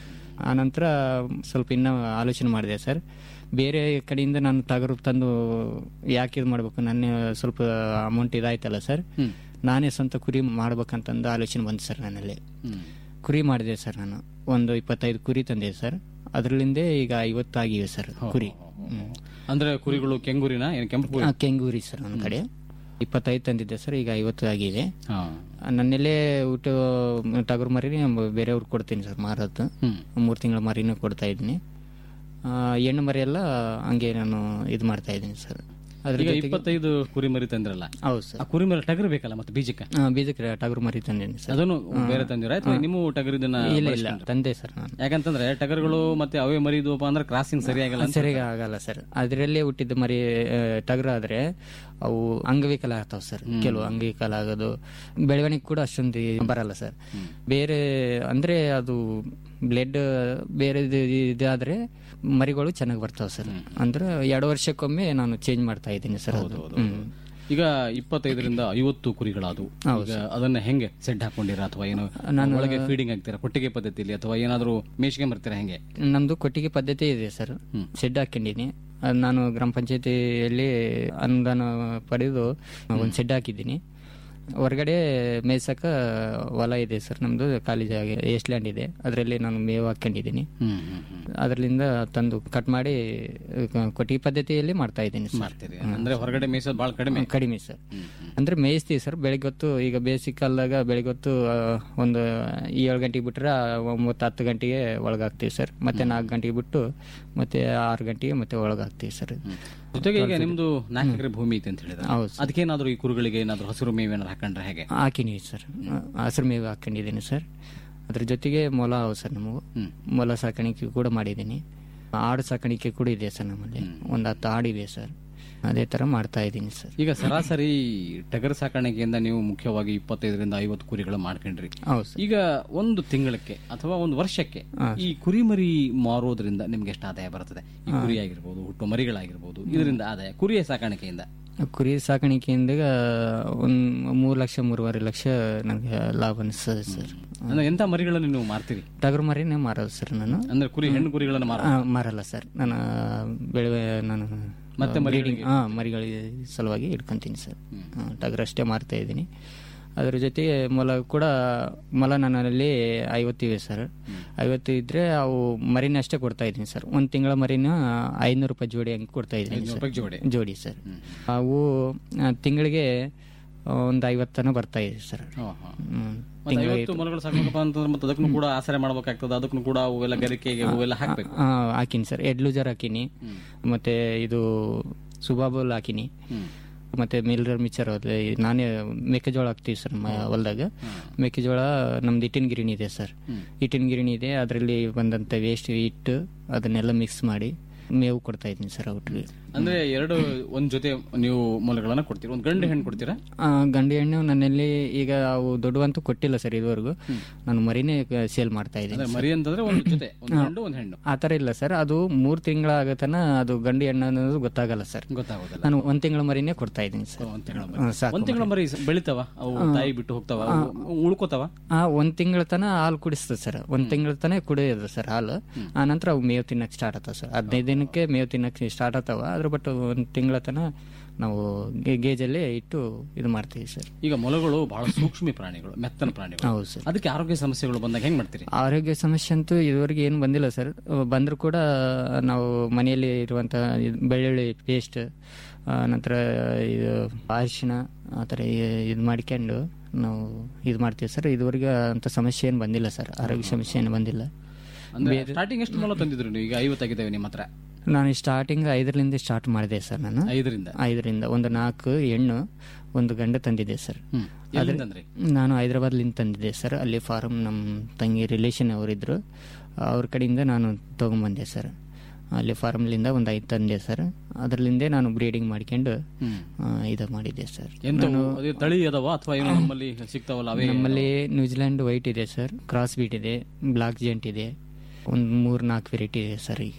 ಆನಂತರ ಸ್ವಲ್ಪ ಇನ್ನೂ ಆಲೋಚನೆ ಮಾಡಿದೆ ಸರ್ ಬೇರೆ ಕಡೆಯಿಂದ ನಾನು ಟಗರು ತಂದು ಯಾಕೆ ಇದು ಮಾಡಬೇಕು ನನ್ನ ಸ್ವಲ್ಪ ಅಮೌಂಟ್ ಇದಾಯ್ತಲ್ಲ ಸರ್ ನಾನೇ ಸ್ವಂತ ಕುರಿ ಮಾಡ್ಬೇಕಂತಂದು ಆಲೋಚನೆ ಬಂತು ಸರ್ ನನ್ನಲ್ಲಿ ಕುರಿ ಮಾಡಿದೆ ಸರ್ ನಾನು ಒಂದು ಇಪ್ಪತ್ತೈದು ಕುರಿ ತಂದೆ ಸರ್ ಅದರಲ್ಲಿಂದ ಈಗ ಐವತ್ತು ಆಗಿವೆ ಸರ್ ಕುರಿ ಹ್ಮ್.
ಅಂದ್ರೆ ಕುರಿಗಳು ಕೆಂಗೂರಿನ ಏನು ಕೆಂಪು ಕುರಿ
ಆ, ಕೆಂಗೂರಿ ಸರ್ ಒಂದ್ ಕಡೆ ಇಪ್ಪತ್ತೈದು ತಂದಿದ್ದೆ ಸರ್ ಈಗ ಐವತ್ತು ಆಗಿದೆ
ಹಾ.
ನನ್ನಲ್ಲೇ ಊಟ ಟಗರು ಮರಿ ಬೇರೆಯವ್ರಿಗೆ ಕೊಡ್ತೀನಿ ಸರ್ ಮಾರದ್ದು ಮೂರು ತಿಂಗಳ ಮರಿನೂ ಕೊಡ್ತಾ ಇದ್ದೀನಿ ಆ, ಹೆಣ್ಣು ಮರಿ ಎಲ್ಲ ಹಂಗೆ ನಾನು ಇದು ಮಾಡ್ತಾ ಇದ್ದೀನಿ ಸರ್ ಅದ್ರ
ಈಗ
ಜೊತೆಗೆ
ಇಪ್ಪತ್ತೈದು ಕುರಿ ಮರಿ ತಂದ್ರಲ್ಲ
ಹೌದು ಸರ್
ಆ ಕುರಿ ಮರಿ ಟಗರು ಬೇಕಲ್ಲ ಮತ್ತೆ ಬೀಜಕ್ಕೆ
ಆ, ಬೀಜಕ್ಕೆ ಟಗರು ಮರಿ ತಂದಿದ್ದೀನಿ ಸರ್
ಅದನ್ನು ಬೇರೆ ತಂದಿರ ಅಥವಾ ನಿಮ್ಮ ಟಗರು ಇದನ್ನ
ಇಲ್ಲ ಇಲ್ಲ
ಬಳಸ್ಕೊಂಡ್ರಾ?
ತಂದೆ ಸರ್ ನಾನು
ಯಾಕಂತಂದ್ರೆ ಟಗರುಗಳು ಮತ್ತೆ ಅವೇ ಮರಿದ್ವಪ್ಪ ಅಂದ್ರೆ ಕ್ರಾಸಿಂಗ್ ಸರಿಯಾಗಲ್ಲ ಅಂತ
ಸರಿಯಾಗಿ ಆಗಲ್ಲ ಸರ್ ಅದರಲ್ಲೇ ಹುಟ್ಟಿದ ಮರಿ ಆ, ಟಗರು ಆದ್ರೆ ಅವು ಅಂಗವಿಕಲ ಆಗ್ತಾವ ಸರ್ ಕೆಲವು ಅಂಗವಿಕಲ ಆಗೋದು ಬೆಳವಣಿಗೆ ಕೂಡ ಅಷ್ಟೊಂದು ಬರಲ್ಲ ಸರ್ ಬೇರೆ ಅಂದ್ರೆ ಅದು ಬ್ಲಡ್ ಬೇರೆ ಇದಾದ್ರೆ ಮರಿಗಳು ಚೆನ್ನಾಗಿ ಬರ್ತಾವ ಸರ್ ಅಂದ್ರೆ ಎರಡು ವರ್ಷಕ್ಕೊಮ್ಮೆ ನಾನು ಚೇಂಜ್ ಮಾಡ್ತಾ ಇದ್ದೀನಿ ಸರ್ ಅದು ಹ್ಮ್.
ಈಗ ಇಪ್ಪತ್ತೈದರಿಂದ ಐವತ್ತು ಕುರಿಗಳಾದವು ಈಗ ಅದನ್ನ ಹೆಂಗೆ ಸೆಡ್ ಹಾಕೊಂಡಿರ ಅಥವಾ ಏನು
ನಾನು-
ಒಳಗೆ ಫೀಡಿಂಗ್ ಆಗ್ತೀರಾ ಕೊಟ್ಟಿಗೆ ಪದ್ಧತಿಯಲ್ಲಿ ಅಥವಾ ಏನಾದರೂ ಮೇಷ್ಗೆ ಬರ್ತೀರಾ ಹೆಂಗೆ
ನಮ್ದು ಕೊಟ್ಟಿಗೆ ಪದ್ಧತಿ ಇದೆ ಸರ್ ಶೆಡ್ ಹಾಕೊಂಡಿನಿ ಅದ್ ನಾನು ಗ್ರಾಮ ಪಂಚಾಯತಿಯಲ್ಲಿ ಅನುದಾನ ಪಡೆದು ಒಂದು ಶೆಡ್ ಹಾಕಿದ್ದೀನಿ ಹೊರಗಡೆ ಮೇಯ್ಸಕ ಹೊಲ ಇದೆ ಸರ್ ನಮ್ದು ಖಾಲಿ ಜಾಗ ಏಸ್ಟ್ ಲ್ಯಾಂಡ್ ಇದೆ ಅದರಲ್ಲಿ ನಾನು ಮೇವು ಹಾಕೊಂಡಿದ್ದೀನಿ ಅದರಿಂದ ತಂದು ಕಟ್ ಮಾಡಿ ಅಹ್, ಕೊಟ್ಟಿಗೆ ಪದ್ಧತಿಯಲ್ಲಿ ಮಾಡ್ತಾ ಇದ್ದೀನಿ ಸರ್
ಮಾಡ್ತೀರಿ ಅಂದ್ರೆ ಹೊರಗಡೆ ಮೇಯ್ಸೋದು ಬಹಳ ಕಡಿಮೆ
ಕಡಿಮೆ ಸರ್ ಅಂದ್ರೆ ಮೇಯಿಸ್ತೀವಿ ಸರ್ ಬೆಳಿಗ್ಗೆ ಹೊತ್ತು ಈಗ ಬೇಸಿಕ್ ಕಾಲದಾಗ ಬೆಳಿಗ್ಗೆ ಹೊತ್ತು ಆ, ಒಂದು ಏಳು ಗಂಟೆಗೆ ಬಿಟ್ರೆ ಒಂಬತ್ತು ಹತ್ತು ಗಂಟೆಗೆ ಒಳಗಾಗ್ತೀವಿ ಸರ್ ಮತ್ತೆ ನಾಲ್ಕು ಗಂಟೆಗೆ ಬಿಟ್ಟು ಮತ್ತೆ ಆರು ಗಂಟೆಗೆ ಮತ್ತೆ ಒಳಗಾಗ್ತೀವಿ ಸರ್
ಜೊತೆಗೆ ಈಗ ನಿಮ್ದು ನಾಲ್ಕು ಎಕರೆ ಭೂಮಿ ಐತೆ ಅಂತ ಹೇಳಿದ್ರೆ
ಹೌದು ಸರ್.
ಅದಕ್ಕೇನಾದ್ರೂ ಈ ಕುರುಗಳಿಗೆ ಏನಾದ್ರು ಹಸಿರು ಮೇವೇನಾದ್ರು ಹಾಕೊಂಡ್ರೆ ಹೇಗೆ
ಹಾಕಿನಿ ಸರ್ ಹಸಿರು ಮೇವು ಹಾಕೊಂಡಿದ್ದೀನಿ ಸರ್ ಅದ್ರ ಜೊತೆಗೆ ಮೊಲ ಅವು ಸರ್ ನಮಗೂ ಮೊಲ ಸಾಕಾಣಿಕೆ ಕೂಡ ಮಾಡಿದ್ದೀನಿ ಆಡು ಸಾಕಾಣಿಕೆ ಕೂಡ ಇದೆ ಸರ್ ನಮ್ಮಲ್ಲಿ ಒಂದು ಹತ್ತು ಆಡಿದೆ ಸರ್ ಅದೇ ತರ ಮಾಡ್ತಾ ಇದ್ದೀನಿ ಸರ್
ಈಗ ಸರಾಸರಿ ಟಗರ್ ಸಾಕಾಣಿಕೆಯಿಂದ ನೀವು ಮುಖ್ಯವಾಗಿ ಇಪ್ಪತ್ತೈದರಿಂದ ಐವತ್ತು ಕುರಿಗಳು ಮಾಡ್ಕೊಂಡ್ರಿ
ಹೌದು ಸರ್
ಈಗ ಒಂದು ತಿಂಗಳಕ್ಕೆ ಅಥವಾ ಒಂದು ವರ್ಷಕ್ಕೆ ಈ ಕುರಿಮರಿ ಮಾರೋದ್ರಿಂದ ನಿಮ್ಗೆ ಎಷ್ಟು ಆದಾಯ ಬರ್ತದೆ ಈ ಕುರಿ ಆಗಿರ್ಬೋದು ಹುಟ್ಟು ಮರಿಗಳಾಗಿರ್ಬೋದು ಇದರಿಂದ ಆದಾಯ ಕುರಿಯ ಸಾಕಾಣಿಕೆಯಿಂದ
ಕುರಿ ಸಾಕಾಣಿಕೆಯಿಂದ ಒಂದು ಮೂರು ಲಕ್ಷ ಮೂರುವರೆ ಲಕ್ಷ ನನಗೆ ಲಾಭ ಅನಿಸ್ತದೆ ಸರ್
ಅಂದ್ರೆ ಎಂತ ಮರಿಗಳನ್ನು ನೀವು ಮಾರ್ತೀರಿ
ಟಗರು ಮರಿನೇ ಮಾರೋದು ಸರ್ ನಾನು
ಅಂದ್ರೆ ಕುರಿ ಹೆಣ್ಣು ಕುರಿಗಳನ್ನು ಮಾರ
ಆ, ಮಾರಲ್ಲ ಸರ್ ನಾನು ಬೆಳೆ ನಾನು
ಮತ್ತೆ ಮರಿಗಳಿಗೆ?
ಹಾಂ ಮರಿಗಳಿಗೆ ಸಲುವಾಗಿ ಇಟ್ಕೊಂತೀನಿ ಸರ್ ಟಗರು ಅಷ್ಟೇ ಮಾರ್ತಾ ಇದ್ದೀನಿ ಅದ್ರ ಜೊತೆಗೆ ಮೊಲ ಕೂಡ ಮೊಲ ನನ್ನಲ್ಲಿ ಐವತ್ತಿವೆ ಸರ್ ಐವತ್ತು ಇದ್ರೆ ಅವು ಮರಿನ ಅಷ್ಟೇ ಕೊಡ್ತಾ ಇದ್ದೀನಿ ಸರ್ ಒಂದು ತಿಂಗಳ ಮರಿನ ಐನೂರು ರೂಪಾಯಿ ಜೋಡಿ ಹಂಗೆ ಕೊಡ್ತಾ ಇದ್ದೀನಿ
ಐನೂರು
ಸರ್
ರೂಪಾಯಿ ಜೋಡಿ
ಜೋಡಿ ಸರ್ ಅವು ಆ, ತಿಂಗಳಿಗೆ ಒಂದು ಐವತ್ತನ ಬರ್ತಾ ಇದೆ ಸರ್
ಹಾ, ಹಾ.
ಹ್ಮ್.
ಮತ್ತೆ
ತಿಂಗಳಿಗೆ
ಐವತ್ತು ಮೊಲಗಳು ಸಾಕ್ಬೇಕಪ್ಪ ಅಂತಂದ್ರೆ ಮತ್ತೆ ಅದಕ್ಕೂ ಕೂಡ ಆಸರೆ ಮಾಡ್ಬೇಕಾಗ್ತದೆ ಅದಕ್ಕೂ ಕೂಡ ಅವೆಲ್ಲ ಗರಿಕೆಗೆ ಅವೆಲ್ಲ ಹಾಕ್ಬೇಕು
ಆ, ಹಾಕಿನಿ ಸರ್ ಎಡ್ಲೂಜರ್ ಹಾಕಿನಿ ಮತ್ತೆ ಇದು ಸುಬಾಬುಲ್ ಹಾಕಿನಿ ಮತ್ತೆ ಮಿಲ್ರರ್ ಮಿಕ್ಸರ್ ಅದೇ ನಾನೇ ಮೆಕ್ಕೆಜೋಳ ಹಾಕ್ತೀವಿ ಸರ್ ಹೊಲದಾಗ ಮೆಕ್ಕೆಜೋಳ ನಮ್ದು ಇಟ್ಟಿನ ಗಿರಣಿ ಇದೆ ಸರ್ ಇಟ್ಟಿನ ಗಿರಣಿ ಇದೆ ಅದರಲ್ಲಿ ಬಂದಂತ ವೇಸ್ಟ್ ಇಟ್ಟು ಅದನ್ನೆಲ್ಲ ಮಿಕ್ಸ್ ಮಾಡಿ ಮೇವು ಕೊಡ್ತಾ ಇದ್ದೀನಿ ಸರ್ ಔಟ್ರಿಗೆ
ಅಂದ್ರೆ ಎರಡು ಒಂದ್ ಜೊತೆ ನೀವು ಮೊಲಗಳನ್ನ ಕೊಡ್ತೀರಾ ಒಂದ್ ಗಂಡು ಹೆಣ್ಣು ಕೊಡ್ತೀರಾ
ಆ, ಗಂಡು ಹೆಣ್ಣು ನನ್ನಲ್ಲಿ ಈಗ ಅವು ದೊಡ್ಡವಂತೂ ಕೊಟ್ಟಿಲ್ಲ ಸರ್ ಇದುವರೆಗೂ ನಾನು ಮರಿನೇ ಸೇಲ್ ಮಾಡ್ತಾ ಇದ್ದೀನಿ
ಅಂದ್ರೆ ಮರಿ ಅಂತಂದ್ರೆ ಒಂದು ಜೊತೆ ಒಂದು ಗಂಡು ಒಂದು ಹೆಣ್ಣು
ಆ ಥರ ಇಲ್ಲ ಸರ್ ಅದು ಮೂರು ತಿಂಗಳಾಗತನ ಅದು ಗಂಡು ಹೆಣ್ಣು ಅನ್ನೋದು ಗೊತ್ತಾಗಲ್ಲ ಸರ್
ಗೊತ್ತಾಗೋದಿಲ್ಲ
ನಾನು ಒಂದ್ ತಿಂಗಳ ಮರಿನೇ ಕೊಡ್ತಾ ಇದ್ದೀನಿ ಸರ್
ಒಂದ್ ತಿಂಗಳ
ಹಾ, ಸಾಕು
ಒಂದ್ ತಿಂಗಳ ಮರಿ ಬೆಳಿತಾವ ಅವು ತಾಯಿ ಬಿಟ್ಟು ಹೋಗ್ತಾವ ಅವು ಉಳ್ಕೋತಾವ
ಆ ಒಂದ್ ತಿಂಗಳ ತನ ಹಾಲು ಕುಡಿಸ್ತದೆ ಸರ್ ಒಂದ್ ತಿಂಗಳ ತನ ಕುಡಿಯೋದು ಸರ್ ಹಾಲು ಆ ನಂತರ ಅವು ಮೇವು ತಿನ್ನಕ್ ಸ್ಟಾರ್ಟ್ ಆಗ್ತಾವ ಸರ್ ಹದಿನೈದು ದಿನಕ್ಕೆ ಮೇವು ತಿನ್ನಕ್ ಸ್ಟಾರ್ಟ್ ಆಗ್ತಾವ ಅದ್ರ ಬಟ್ ಒಂದ್ ತಿಂಗಳ ತನ ನಾವು ಗೆ- ಗೇಜಲ್ಲಿ ಇಟ್ಟು ಇದು ಮಾಡ್ತೀವಿ ಸರ್
ಈಗ ಮೊಲಗಳು ಬಹಳ ಸೂಕ್ಷ್ಮ ಪ್ರಾಣಿಗಳು ಮೆತ್ತನ ಪ್ರಾಣಿಗಳು
ಹೌದು ಸರ್
ಅದಕ್ಕೆ ಆರೋಗ್ಯ ಸಮಸ್ಯೆಗಳು ಬಂದಾಗ ಹೆಂಗ್ ಮಾಡ್ತೀರಿ
ಆರೋಗ್ಯ ಸಮಸ್ಯೆ ಅಂತೂ ಇದುವರೆಗೆ ಏನು ಬಂದಿಲ್ಲ ಸರ್ ಬಂದರೂ ಕೂಡ ನಾವು ಮನೆಯಲ್ಲಿ ಇರುವಂಥ ಬೆಳ್ಳುಳ್ಳಿ ಪೇಸ್ಟ್ ನಂತರ ಇದು ಅರಿಶಿಣ ಆ ಥರ ಇದು ಮಾಡ್ಕೊಂಡು ನಾವು ಇದು ಮಾಡ್ತೀವಿ ಸರ್ ಇದುವರೆಗೆ ಅಂಥ ಸಮಸ್ಯೆ ಏನು ಬಂದಿಲ್ಲ ಸರ್ ಆರೋಗ್ಯ ಸಮಸ್ಯೆ ಏನು ಬಂದಿಲ್ಲ
ಅಂದ್ರೆ ಸ್ಟಾರ್ಟಿಂಗ್ ಎಷ್ಟು ಮೊಲ ತಂದಿದ್ರು ನೀವು ಈಗ ಐವತ್ತಾಗಿದ್ದೇವೆ ನಿಮ್ಮ ಹತ್ರ
ನಾನು ಸ್ಟಾರ್ಟಿಂಗ್ ಐದರಿಂದ ಸ್ಟಾರ್ಟ್ ಮಾಡಿದೆ ಸರ್ ನಾನು
ಐದರಿಂದ
ಐದರಿಂದ ಒಂದು ನಾಲ್ಕು ಹೆಣ್ಣು ಒಂದು ಗಂಡು ತಂದಿದ್ದೆ ಸರ್
ಹ್ಮ್ ಎಲ್ಲಿಂದ ಅಂದ್ರೆ
ನಾನು ಹೈದರಾಬಾದ್ಲಿಂದ ತಂದಿದ್ದೆ ಸರ್ ಅಲ್ಲಿ ಫಾರಮ್ ನಮ್ಮ ತಂಗಿ ರಿಲೇಷನ್ ಅವರಿದ್ದರು ಅವ್ರ ಕಡೆಯಿಂದ ನಾನು ತೊಗೊಂಬಂದೆ ಸರ್ ಅಲ್ಲಿ ಫಾರಮ್ಲಿಂದ ಒಂದು ಐದು ತಂದೆ ಸರ್ ಅದರಲ್ಲಿಂದೇ ನಾನು ಬ್ರೀಡಿಂಗ್ ಮಾಡ್ಕೊಂಡು ಆ, ಇದು ಮಾಡಿದ್ದೆ ಸರ್
ಎಂತ ಅದೇ ತಳಿ ಅದಾವ ಅಥವಾ ಏನೋ ನಮ್ಮಲ್ಲಿ ಸಿಗ್ತಾವಲ್ಲ ಅವೇ
ನಮ್ಮಲ್ಲಿ ನ್ಯೂಜಿಲೆಂಡ್ ವೈಟ್ ಇದೆ ಸರ್ ಕ್ರಾಸ್ ಬೀಟ್ ಇದೆ ಬ್ಲಾಕ್ ಜೆಂಟ್ ಇದೆ ಒಂದು ಮೂರ್ ನಾಲ್ಕು ವೆರೈಟಿ ಇದೆ ಸರ್ ಈಗ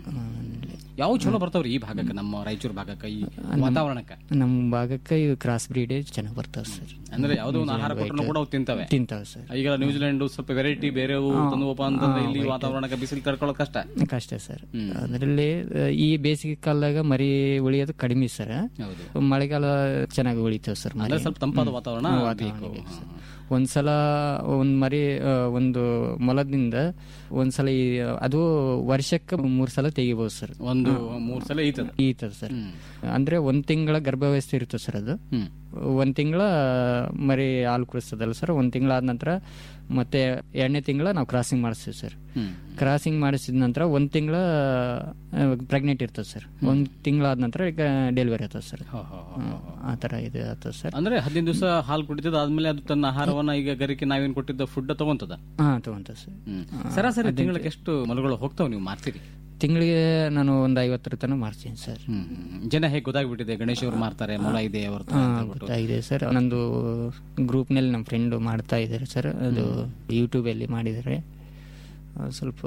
ಯಾವ ಚಲೋ ಬರ್ತಾವ್ರಿ ಈ ಭಾಗಕ್ಕೆ ನಮ್ಮ ರಾಯಚೂರು ಭಾಗಕ್ಕೆ ಈ ವಾತಾವರಣಕ್ಕೆ
ನಮ್ಮ ಭಾಗಕ್ಕೆ ಇವು ಕ್ರಾಸ್ ಬ್ರೀಡ್ ಚೆನ್ನಾಗಿ ಬರ್ತಾವ ಸರ್
ಅಂದ್ರೆ ಯಾವುದೋ ಒಂದು ಆಹಾರ ಕೊಟ್ಟರು ಕೂಡ ಅವು ತಿಂತವೆ
ತಿಂತಾವ ಸರ್
ಈಗ ನ್ಯೂಜಿಲೆಂಡ್ ಸ್ವಲ್ಪ ವೆರೈಟಿ ಬೇರೆ ತಂದುವಪ್ಪ ಅಂತಂದ್ರೆ ಇಲ್ಲಿ ವಾತಾವರಣಕ್ಕೆ ಬಿಸಿಲು ತಡ್ಕೊಳ್ಳೋದು ಕಷ್ಟ
ಕಷ್ಟ ಸರ್ ಅದರಲ್ಲಿ ಆ, ಈ ಬೇಸಿಗೆ ಕಾಲದಾಗ ಮರಿ ಉಳಿಯೋದು ಕಡಿಮೆ ಸರ್ ಮಳೆಗಾಲ ಚೆನ್ನಾಗಿ ಉಳಿತಾವ ಸರ್
ಅಂದ್ರೆ ಸ್ವಲ್ಪ ತಂಪಾದ ವಾತಾವರಣ ಬೇಕು
ಒಂದ್ಸಲ ಒಂದ್ ಮರಿ ಆ, ಒಂದು ಮೊಲದಿಂದ ಒಂದ್ಸಲ ಈ ಅದು ವರ್ಷಕ್ಕೆ ಮೂರ್ ಸಲ ತೆಗಿಬಹುದು ಸರ್
ಒಂದು ಮೂರ್ ಸಲ ಈತದ
ಈತದ ಸರ್ ಅಂದ್ರೆ ಒಂದ್ ತಿಂಗಳ ಗರ್ಭಾವಸ್ಥೆ ಇರುತ್ತೆ ಸರ್ ಅದು ಒಂದ್ ತಿಂಗಳ ಮರಿ ಹಾಲು ಕುಡಿಸ್ತದಲ್ಲ ಸರ್ ಒಂದ್ ತಿಂಗಳ ಆದ ನಂತರ ಮತ್ತೆ ಎರಡನೇ ತಿಂಗಳ ನಾವು ಕ್ರಾಸಿಂಗ್ ಮಾಡಿಸ್ತೀವಿ ಸರ್ ಕ್ರಾಸಿಂಗ್ ಮಾಡಿಸಿದ ನಂತರ ಒಂದ್ ತಿಂಗಳ ಪ್ರೆಗ್ನೆಂಟ್ ಇರ್ತದೆ ಸರ್ ಒಂದ್ ತಿಂಗಳಾದ ನಂತರ ಈಗ ಡೆಲಿವರಿ ಆಗ್ತದೆ ಸರ್ ಆ ತರ ಇದು ಆಗ್ತದೆ ಸರ್
ಅಂದ್ರೆ ಹದಿನೈದು ದಿವಸ ಹಾಲು ಕುಡಿತದ ಆದ್ಮೇಲೆ ಅದು ತನ್ನ ಆಹಾರವನ್ನ ಈಗ ಗರಿಕೆ ನಾವೇನ್ ಕೊಟ್ಟಿದ್ದ ಫುಡ್ ತಗೊಂತದ
ಹಾ ತಗೊಂತ ಸರ್
ಸರಾಸರಿ ತಿಂಗಳಿಗೆ ಎಷ್ಟು ಮೊಲಗಳು ಹೋಗ್ತಾವ ನೀವು ಮಾರ್ತೀರಿ
ತಿಂಗಳಿಗೆ ನಾನು ಒಂದು ಐವತ್ತರ ತನಕ ಮಾಡ್ತೀನಿ ಸರ್
ಜನ ಹೇಗೆ ಗೊತ್ತಾಗ್ಬಿಟ್ಟಿದೆ ಗಣೇಶ್ ಅವ್ರು ಮಾರ್ತಾರೆ ಮೊಲ ಇದೆ ಅವ್ರ
ಹಾ, ಗೊತ್ತಾಗಿದೆ ಸರ್ ನಂದು ಗ್ರೂಪ್ ನಲ್ಲಿ ನಮ್ಮ ಫ್ರೆಂಡ್ ಮಾಡ್ತಾ ಇದ್ದಾರೆ ಸರ್ ಅದು ಯೂಟ್ಯೂಬ್ ಅಲ್ಲಿ ಮಾಡಿದ್ದಾರೆ ಆ, ಸ್ವಲ್ಪ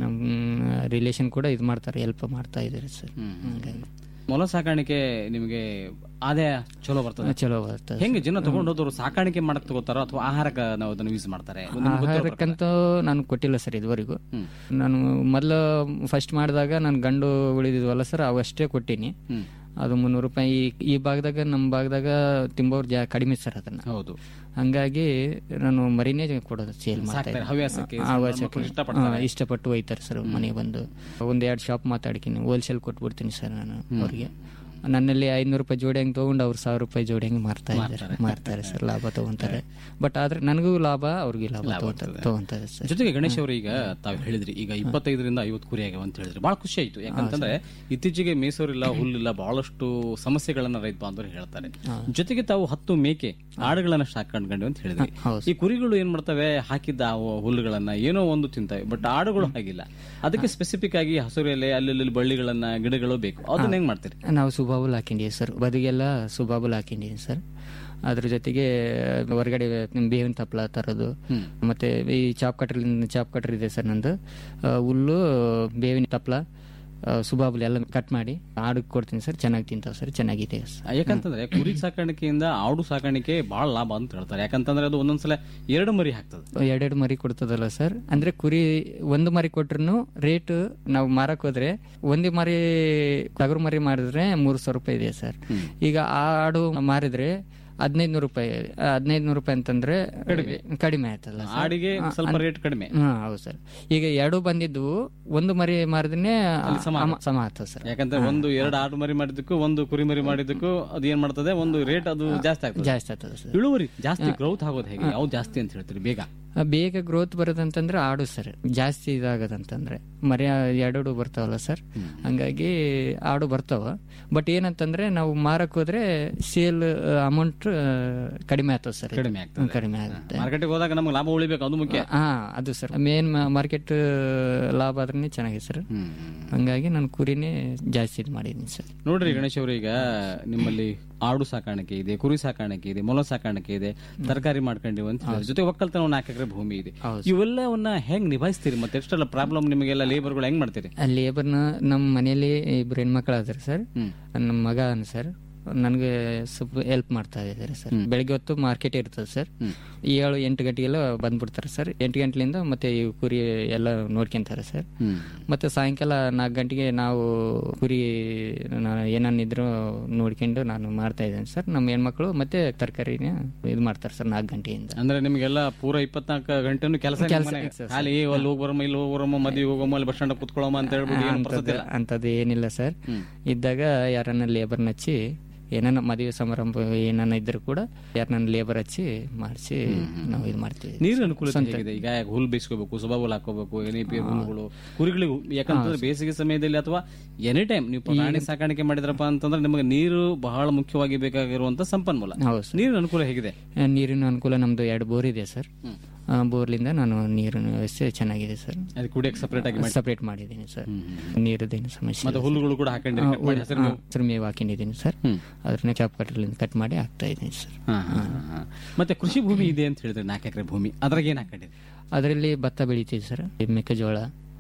ನಮ್ಮ ರಿಲೇಷನ್ ಕೂಡ ಇದು ಮಾಡ್ತಾರೆ ಹೆಲ್ಪ್ ಮಾಡ್ತಾ ಇದ್ದಾರೆ ಸರ್ ಹಾಗಾಗಿ
ಮೊಲ ಸಾಕಾಣಿಕೆ ನಿಮಗೆ ಆದಾಯ ಚಲೋ ಬರ್ತದೆ
ಚಲೋ ಬರ್ತದೆ
ಹೆಂಗೆ ಜನ ತಗೊಂಡು ಹೋದವರು ಸಾಕಾಣಿಕೆ ಮಾಡಕ್ ತಗೋತಾರೋ ಅಥವಾ ಆಹಾರಕ್ಕೆ ನಾವು ಅದನ್ನು ಯೂಸ್ ಮಾಡ್ತಾರೆ ಒಂದು ನಿಮ್ಗೆ ಗೊತ್ತಿರೋ ಪ್ರಕಾರ.
ಆಹಾರಕ್ಕಂತೂ ನಾನು ಕೊಟ್ಟಿಲ್ಲ ಸರ್ ಇದುವರೆಗೂ ನಾನು ಮೊದಲು ಫಸ್ಟ್ ಮಾಡಿದಾಗ ನಾನು ಗಂಡು ಉಳಿದಿದ್ವಲ್ಲ ಸರ್ ಅವಷ್ಟೇ ಕೊಟ್ಟೀನಿ ಅದು ಮುನ್ನೂರು ರೂಪಾಯಿ ಈ- ಈ ಭಾಗದಾಗ ನಮ್ಮ ಭಾಗದಾಗ ತಿಂಬೋರು ಜಾ ಕಡಿಮೆ ಸರ್ ಅದನ್ನ
ಹೌದು
ಹಂಗಾಗಿ ನಾನು ಮರಿನೇ ಕೊಡೋದು ಸೇಲ್ ಮಾಡ್ತಾ
ಸಾಕ್ತಾರೆ,
ಇದ್ದೀನಿ.
ಹವ್ಯಾಸಕ್ಕೆ,
ಆ,
ಸಣ್ಣ
ಹವ್ಯಾಸಕ್ಕೆ.
ಮಕ್ಕಳು ಇಷ್ಟಪಡ್ತಾರೆ.
ಹಾ, ಇಷ್ಟಪಟ್ಟು ಒಯ್ತಾರೆ ಸರ್ ಮನೆಗೆ ಬಂದು ಒಂದ್ ಎರಡು ಶಾಪ್ ಮಾತಾಡ್ತೀನಿ ಹೋಲ್ಸೇಲ್ ಕೊಟ್ಬಿಡ್ತೀನಿ ಸರ್ ನಾನು ಅವ್ರಿಗೆ ನನ್ನಲ್ಲಿ ಐನೂರು ರೂಪಾಯಿ ಜೋಡಿ ಹಂಗೆ ತಗೊಂಡು ಅವ್ರು ಸಾವಿರ ರೂಪಾಯಿ ಜೋಡಿ ಹಂಗೆ ಮಾರ್ತಾ ಇದ್ದಾರೆ ಮಾರ್ತಾರೆ ಸರ್ ಲಾಭ ತಗೊಂತಾರೆ ಬಟ್ ಆದ್ರೆ ನನಗೂ ಲಾಭ ಅವ್ರಿಗೆ ಲಾಭ ತಗೊಂತಾರೆ ತಗೊಂತಾರೆ ಸರ್
ಜೊತೆಗೆ ಗಣೇಶ್ ಅವರು ಈಗ ತಾವು ಹೇಳಿದ್ರಿ ಈಗ ಇಪ್ಪತ್ತೈದರಿಂದ ಐವತ್ತು ಕುರಿ ಆಗ್ಯಾವ ಅಂತ ಹೇಳಿದ್ರಿ ಬಹಳ ಖುಷಿ ಆಯ್ತು ಯಾಕಂತಂದ್ರೆ ಇತ್ತೀಚೆಗೆ ಮೇಸೋರಿಲ್ಲ ಹುಲ್ಲಿಲ್ಲ ಬಹಳಷ್ಟು ಸಮಸ್ಯೆಗಳನ್ನ ರೈತ ಬಾಂಧವರು ಹೇಳ್ತಾರೆ ಜೊತೆಗೆ ತಾವು ಹತ್ತು ಮೇಕೆ ಆಡುಗಳನ್ನ ಸಾಕೊಂಡ್ಕೊಂಡು ಅಂತ ಹೇಳಿದ್ರಿ ಈ ಕುರಿಗಳು ಏನ್ ಮಾಡ್ತವೆ ಹಾಕಿದ್ದ ಆ ಹುಲ್ಲುಗಳನ್ನ ಏನೋ ಒಂದು ತಿಂತವೆ ಬಟ್ ಆಡುಗಳು ಹಾಗಿಲ್ಲ ಅದಕ್ಕೆ ಸ್ಪೆಸಿಫಿಕ್ ಆಗಿ ಹಸಿರು ಎಲೆ ಅಲ್ಲಿ ಬಳ್ಳಿಗಳನ್ನ ಗಿಡಗಳು ಬೇಕು ಅದನ್ನ ಹೆಂಗ್ ಮಾಡ್ತೀರಿ
ನಾವು ಸುಬಾಬುಲ್ ಹಾಕೊಂಡಿದ್ದೀವಿ ಸರ್ ಬದಿಗೆಲ್ಲ ಸುಬಾಬುಲ್ ಹಾಕೊಂಡಿದ್ದೀವಿ ಸರ್ ಅದ್ರ ಜೊತೆಗೆ ಹೊರಗಡೆ ಬೇವಿನ ತಪ್ಪಲ ತರೋದು ಮತ್ತೆ ಈ ಚಾಪ್ ಕಟ್ರ್ ಚಾಪ್ ಕಟ್ರ್ ಇದೆ ಸರ್ ನಂದು ಆ, ಹುಲ್ಲು ಬೇವಿನ ತಪ್ಪಲ ಸುಬಾಬುಲ್ ಎಲ್ಲ ಕಟ್ ಮಾಡಿ ಆಡು ಕೊಡ್ತೀನಿ ಸರ್ ಚೆನ್ನಾಗಿ ತಿಂತಾವೆ ಸರ್ ಚೆನ್ನಾಗಿದೆ ಸರ್
ಯಾಕಂತಂದ್ರೆ ಕುರಿ ಸಾಕಾಣಿಕೆಯಿಂದ ಆಡು ಸಾಕಾಣಿಕೆ ಬಹಳ ಲಾಭ ಅಂತ ಹೇಳ್ತಾರೆ ಯಾಕಂತಂದ್ರೆ ಅದು ಒಂದೊಂದ್ಸಲ ಎರಡು ಮರಿ ಹಾಕ್ತದೆ
ಎರಡೆರಡು ಮರಿ ಕೊಡ್ತದಲ್ಲ ಸರ್ ಅಂದ್ರೆ ಕುರಿ ಒಂದು ಮರಿ ಕೊಟ್ರು ರೇಟ್ ನಾವು ಮಾರಕ್ ಹೋದ್ರೆ ಒಂದು ಮರಿ ಟಗರು ಮರಿ ಮಾರಿದ್ರೆ ಮೂರು ಸಾವಿರ ರೂಪಾಯಿ ಇದೆ ಸರ್ ಈಗ ಆ ಆಡು ಮಾರಿದ್ರೆ ಹದಿನೈದು ನೂರು ರೂಪಾಯಿ ಹದಿನೈದು ನೂರು ರೂಪಾಯಿ ಅಂತಂದ್ರೆ ಕಡಿಮೆ ಆಯ್ತಲ್ಲ ಸರ್?
ಆಡಿಗೆ
ಹಾ,
ಸ್ವಲ್ಪ
ಅನ್-
ರೇಟ್ ಕಡಿಮೆ
ಹಾ ಹೌದು ಸರ್ ಈಗ ಎರಡು ಬಂದಿದ್ದು ಒಂದು ಮರಿ ಮಾರಿದ್ರೆ
ಸಮ-
ಸಮ ಆಗ್ತದೆ ಸರ್
ಯಾಕಂದ್ರೆ ಒಂದು ಎರಡು ಆಡು ಮರಿ ಮಾಡಿದ್ದಕ್ಕೂ ಒಂದು ಕುರಿ ಮರಿ ಮಾಡಿದ್ದಕ್ಕೂ ಅದು ಏನ್ ಮಾಡ್ತದೆ ಒಂದು ರೇಟ್ ಅದು ಜಾಸ್ತಿ ಆಗ್ತದೆ
ಜಾಸ್ತಿ ಆಗ್ತದೆ ಸರ್
ಇಳುವರಿ ಜಾಸ್ತಿ ಗ್ರೌತ್ ಆಗೋದು ಹೇಗೆ ಯಾವ್ದು ಜಾಸ್ತಿ ಅಂತ ಹೇಳ್ತೀರಿ ಬೇಗ
ಆ, ಬೇಗ ಗ್ರೋತ್ ಬರೋದಂತಂದ್ರೆ ಆಡು ಸರ್ ಜಾಸ್ತಿ ಇದಾಗದಂತಂದ್ರೆ ಮರಿ ಎರಡು ಬರ್ತಾವಲ್ಲ ಸರ್ ಹಂಗಾಗಿ ಆಡು ಬರ್ತಾವ ಬಟ್ ಏನಂತಂದ್ರೆ ನಾವು ಮಾರಕ್ ಹೋದ್ರೆ ಸೇಲ್ ಅಮೌಂಟ್ ಕಡಿಮೆ ಆಗ್ತದೆ ಸರ್ ಇದು.
ಕಡಿಮೆ ಆಗ್ತದೆ.
ಹ್ಮ್, ಕಡಿಮೆ ಆಗುತ್ತೆ
ಮಾರ್ಕೆಟ್ಗೆ ಹೋದಾಗ ನಮ್ಗೆ ಲಾಭ ಉಳಿಬೇಕು ಅದು ಮುಖ್ಯ
ಹಾ ಅದು ಸರ್ ಮೇನ್ ಮಾರ್ಕೆಟ್ ಲಾಭ ಆದ್ರೆ ಚೆನ್ನಾಗಿದೆ ಸರ್ ಹಂಗಾಗಿ ನಾನು ಕುರಿನೇ ಜಾಸ್ತಿ ಇದು ಮಾಡಿದ್ದೀನಿ ಸರ್
ನೋಡ್ರಿ ಗಣೇಶ್ ಅವರು ಈಗ ನಿಮ್ಮಲ್ಲಿ ಆಡು ಸಾಕಾಣಿಕೆ ಇದೆ ಕುರಿ ಸಾಕಾಣಿಕೆ ಇದೆ ಮೊಲ ಸಾಕಾಣಿಕೆ ಇದೆ ತರಕಾರಿ ಮಾಡ್ಕೊಂಡಿವಿ ಅಂತ ಹೇಳಿದ್ರೆ ಜೊತೆ ಒಕ್ಕಲ್ತನ ಒಂದು ನಾಲ್ಕು ಎಕರೆ ಭೂಮಿ ಇದೆ ಇವೆಲ್ಲವನ್ನ ಹೆಂಗ್ ನಿಭಾಯಿಸ್ತೀರಿ ಮತ್ತೆ ಎಷ್ಟೆಲ್ಲ ಪ್ರಾಬ್ಲಮ್ ನಿಮಗೆಲ್ಲ ಲೇಬರ್ಗಳು ಹೆಂಗ್ ಮಾಡ್ತೀರಿ
ಆ ಲೇಬರ್ನ ನಮ್ಮ ಮನೆಯಲ್ಲಿ ಇಬ್ರು ಹೆಣ್ಮಕ್ಳು ಅದಾರ ಸರ್ ನಮ್ಮ ಮಗ ಅನ್ ಸರ್ ನನಗೆ ಸ್ವಲ್ಪ ಹೆಲ್ಪ್ ಮಾಡ್ತಾ ಇದ್ದಾರೆ ಸರ್ ಬೆಳಗ್ಗೆ ಹೊತ್ತು ಮಾರ್ಕೆಟ್ ಇರ್ತದೆ ಸರ್ ಏಳು ಎಂಟು ಗಂಟೆಗೆಲ್ಲ ಬಂದ್ಬಿಡ್ತಾರೆ ಸರ್ ಎಂಟು ಗಂಟೆಲಿಂದ ಮತ್ತೆ ಈ ಕುರಿ ಎಲ್ಲ ನೋಡ್ಕೊಂತಾರೆ ಸರ್ ಮತ್ತೆ ಸಾಯಂಕಾಲ ನಾಲ್ಕು ಗಂಟೆಗೆ ನಾವು ಕುರಿ ಏನನ್ನಿದ್ರು ನೋಡ್ಕೊಂಡು ನಾನು ಮಾಡ್ತಾ ಇದ್ದೇನೆ ಸರ್ ನಮ್ಮ ಹೆಣ್ಮಕ್ಳು ಮತ್ತೆ ತರಕಾರಿನ ಇದು ಮಾಡ್ತಾರೆ ಸರ್ ನಾಲ್ಕು ಗಂಟೆಯಿಂದ
ಅಂದ್ರೆ ನಿಮ್ಗೆಲ್ಲ ಪೂರ ಇಪ್ಪತ್ನಾಲ್ಕು ಗಂಟೆನು ಕೆಲಸ
ಕೆಲ್ಸ
ಖಾಲಿ ಅಲ್ಲಿ ಹೋಗಿ ಬರಮ್ಮ ಇಲ್ಲಿ ಹೋಗಿ ಬರಮ್ಮ ಮದ್ವೆ ಹೋಗಮ್ಮ ಅಲ್ಲಿ ಬಸ್ ಸ್ಟಾಂಡ್ ಕುತ್ಕೊಳ್ಳಮ್ಮ ಅಂತ ಹೇಳ್ಬಿಟ್ಟು ಏನು ಪರಿಸ್ಥಿತಿ ಇಲ್ಲ
ಅಂತದ್ದು ಏನಿಲ್ಲ ಸರ್ ಇದ್ದಾಗ ಯಾರನ್ನ ಲೇಬರ್ ಹಚ್ಚಿ ಏನಾನ ಮದುವೆ ಸಮಾರಂಭ ಏನಾನ ಇದ್ರು ಕೂಡ ಯಾರನ್ನ ಲೇಬರ್ ಹಚ್ಚಿ ಮಾಡಿಸಿ ನಾವು ಇದು ಮಾಡ್ತೀವಿ
ನೀರಿನ ಅನುಕೂಲತೆ ಹೇಗಿದೆ ಈಗ ಹುಲ್ ಬೇಯಿಸ್ಕೋಬೇಕು ಸುಬಾಬುಲ್ ಹಾಕೋಬೇಕು ಎನಿ ಪಿ ಹುಲ್ಲುಗಳು ಕುರಿಗಳಿಗೆ ಯಾಕಂತಂದ್ರೆ ಬೇಸಿಗೆ ಸಮಯದಲ್ಲಿ ಅಥವಾ ಎನಿ ಟೈಮ್ ನೀವು ಪ್ರಾಣಿ ಸಾಕಾಣಿಕೆ ಮಾಡಿದ್ರಪ್ಪ ಅಂತಂದ್ರೆ ನಿಮಗೆ ನೀರು ಬಹಳ ಮುಖ್ಯವಾಗಿ ಬೇಕಾಗಿರುವಂತ ಸಂಪನ್ಮೂಲ
ಹೌದು ಸರ್
ನೀರಿನ ಅನುಕೂಲ ಹೇಗಿದೆ
ಆ, ನೀರಿನ ಅನುಕೂಲ ನಮ್ದು ಎರಡು ಬೋರ್ ಇದೆ ಸರ್ ಆ, ಬೋರ್ಲಿಂದ ನಾನು ನೀರಿನ ವ್ಯವಸ್ಥೆ ಚೆನ್ನಾಗಿದೆ ಸರ್
ಅದು ಕುಡಿಯಕ್ಕೆ ಸಪರೇಟ್ ಆಗಿ ಮಾಡಿ
ಸಪರೇಟ್ ಮಾಡಿದ್ದೀನಿ ಸರ್ ನೀರದೇನು ಸಮಸ್ಯೆ
ಮತ್ತೆ ಹುಲ್ಲುಗಳು ಕೂಡ ಹಾಕೊಂಡ್ರಿ cut ಮಾಡಿ ಹಸಿರು ಮೇವು.
ಹಸಿರು ಮೇವು ಹಾಕೊಂಡಿದ್ದೀನಿ ಸರ್ ಅದನ್ನ ಚಾಪ್ ಕಟ್ಟರ್ಲಿಂದ ಕಟ್ ಮಾಡಿ ಹಾಕ್ತಾ ಇದ್ದೀನಿ ಸರ್
ಹಾ, ಹಾ, ಹಾ. ಮತ್ತೆ ಕೃಷಿ ಭೂಮಿ ಇದೆ ಅಂತ ಹೇಳಿದ್ರೆ ನಾಲ್ಕು ಎಕರೆ ಭೂಮಿ ಅದ್ರಾಗ ಏನ್ ಹಾಕೊಂಡಿರಿ
ಅದರಲ್ಲಿ ಭತ್ತ ಬೆಳಿತೀವಿ ಸರ್ ಮೆಕ್ಕೆಜೋಳ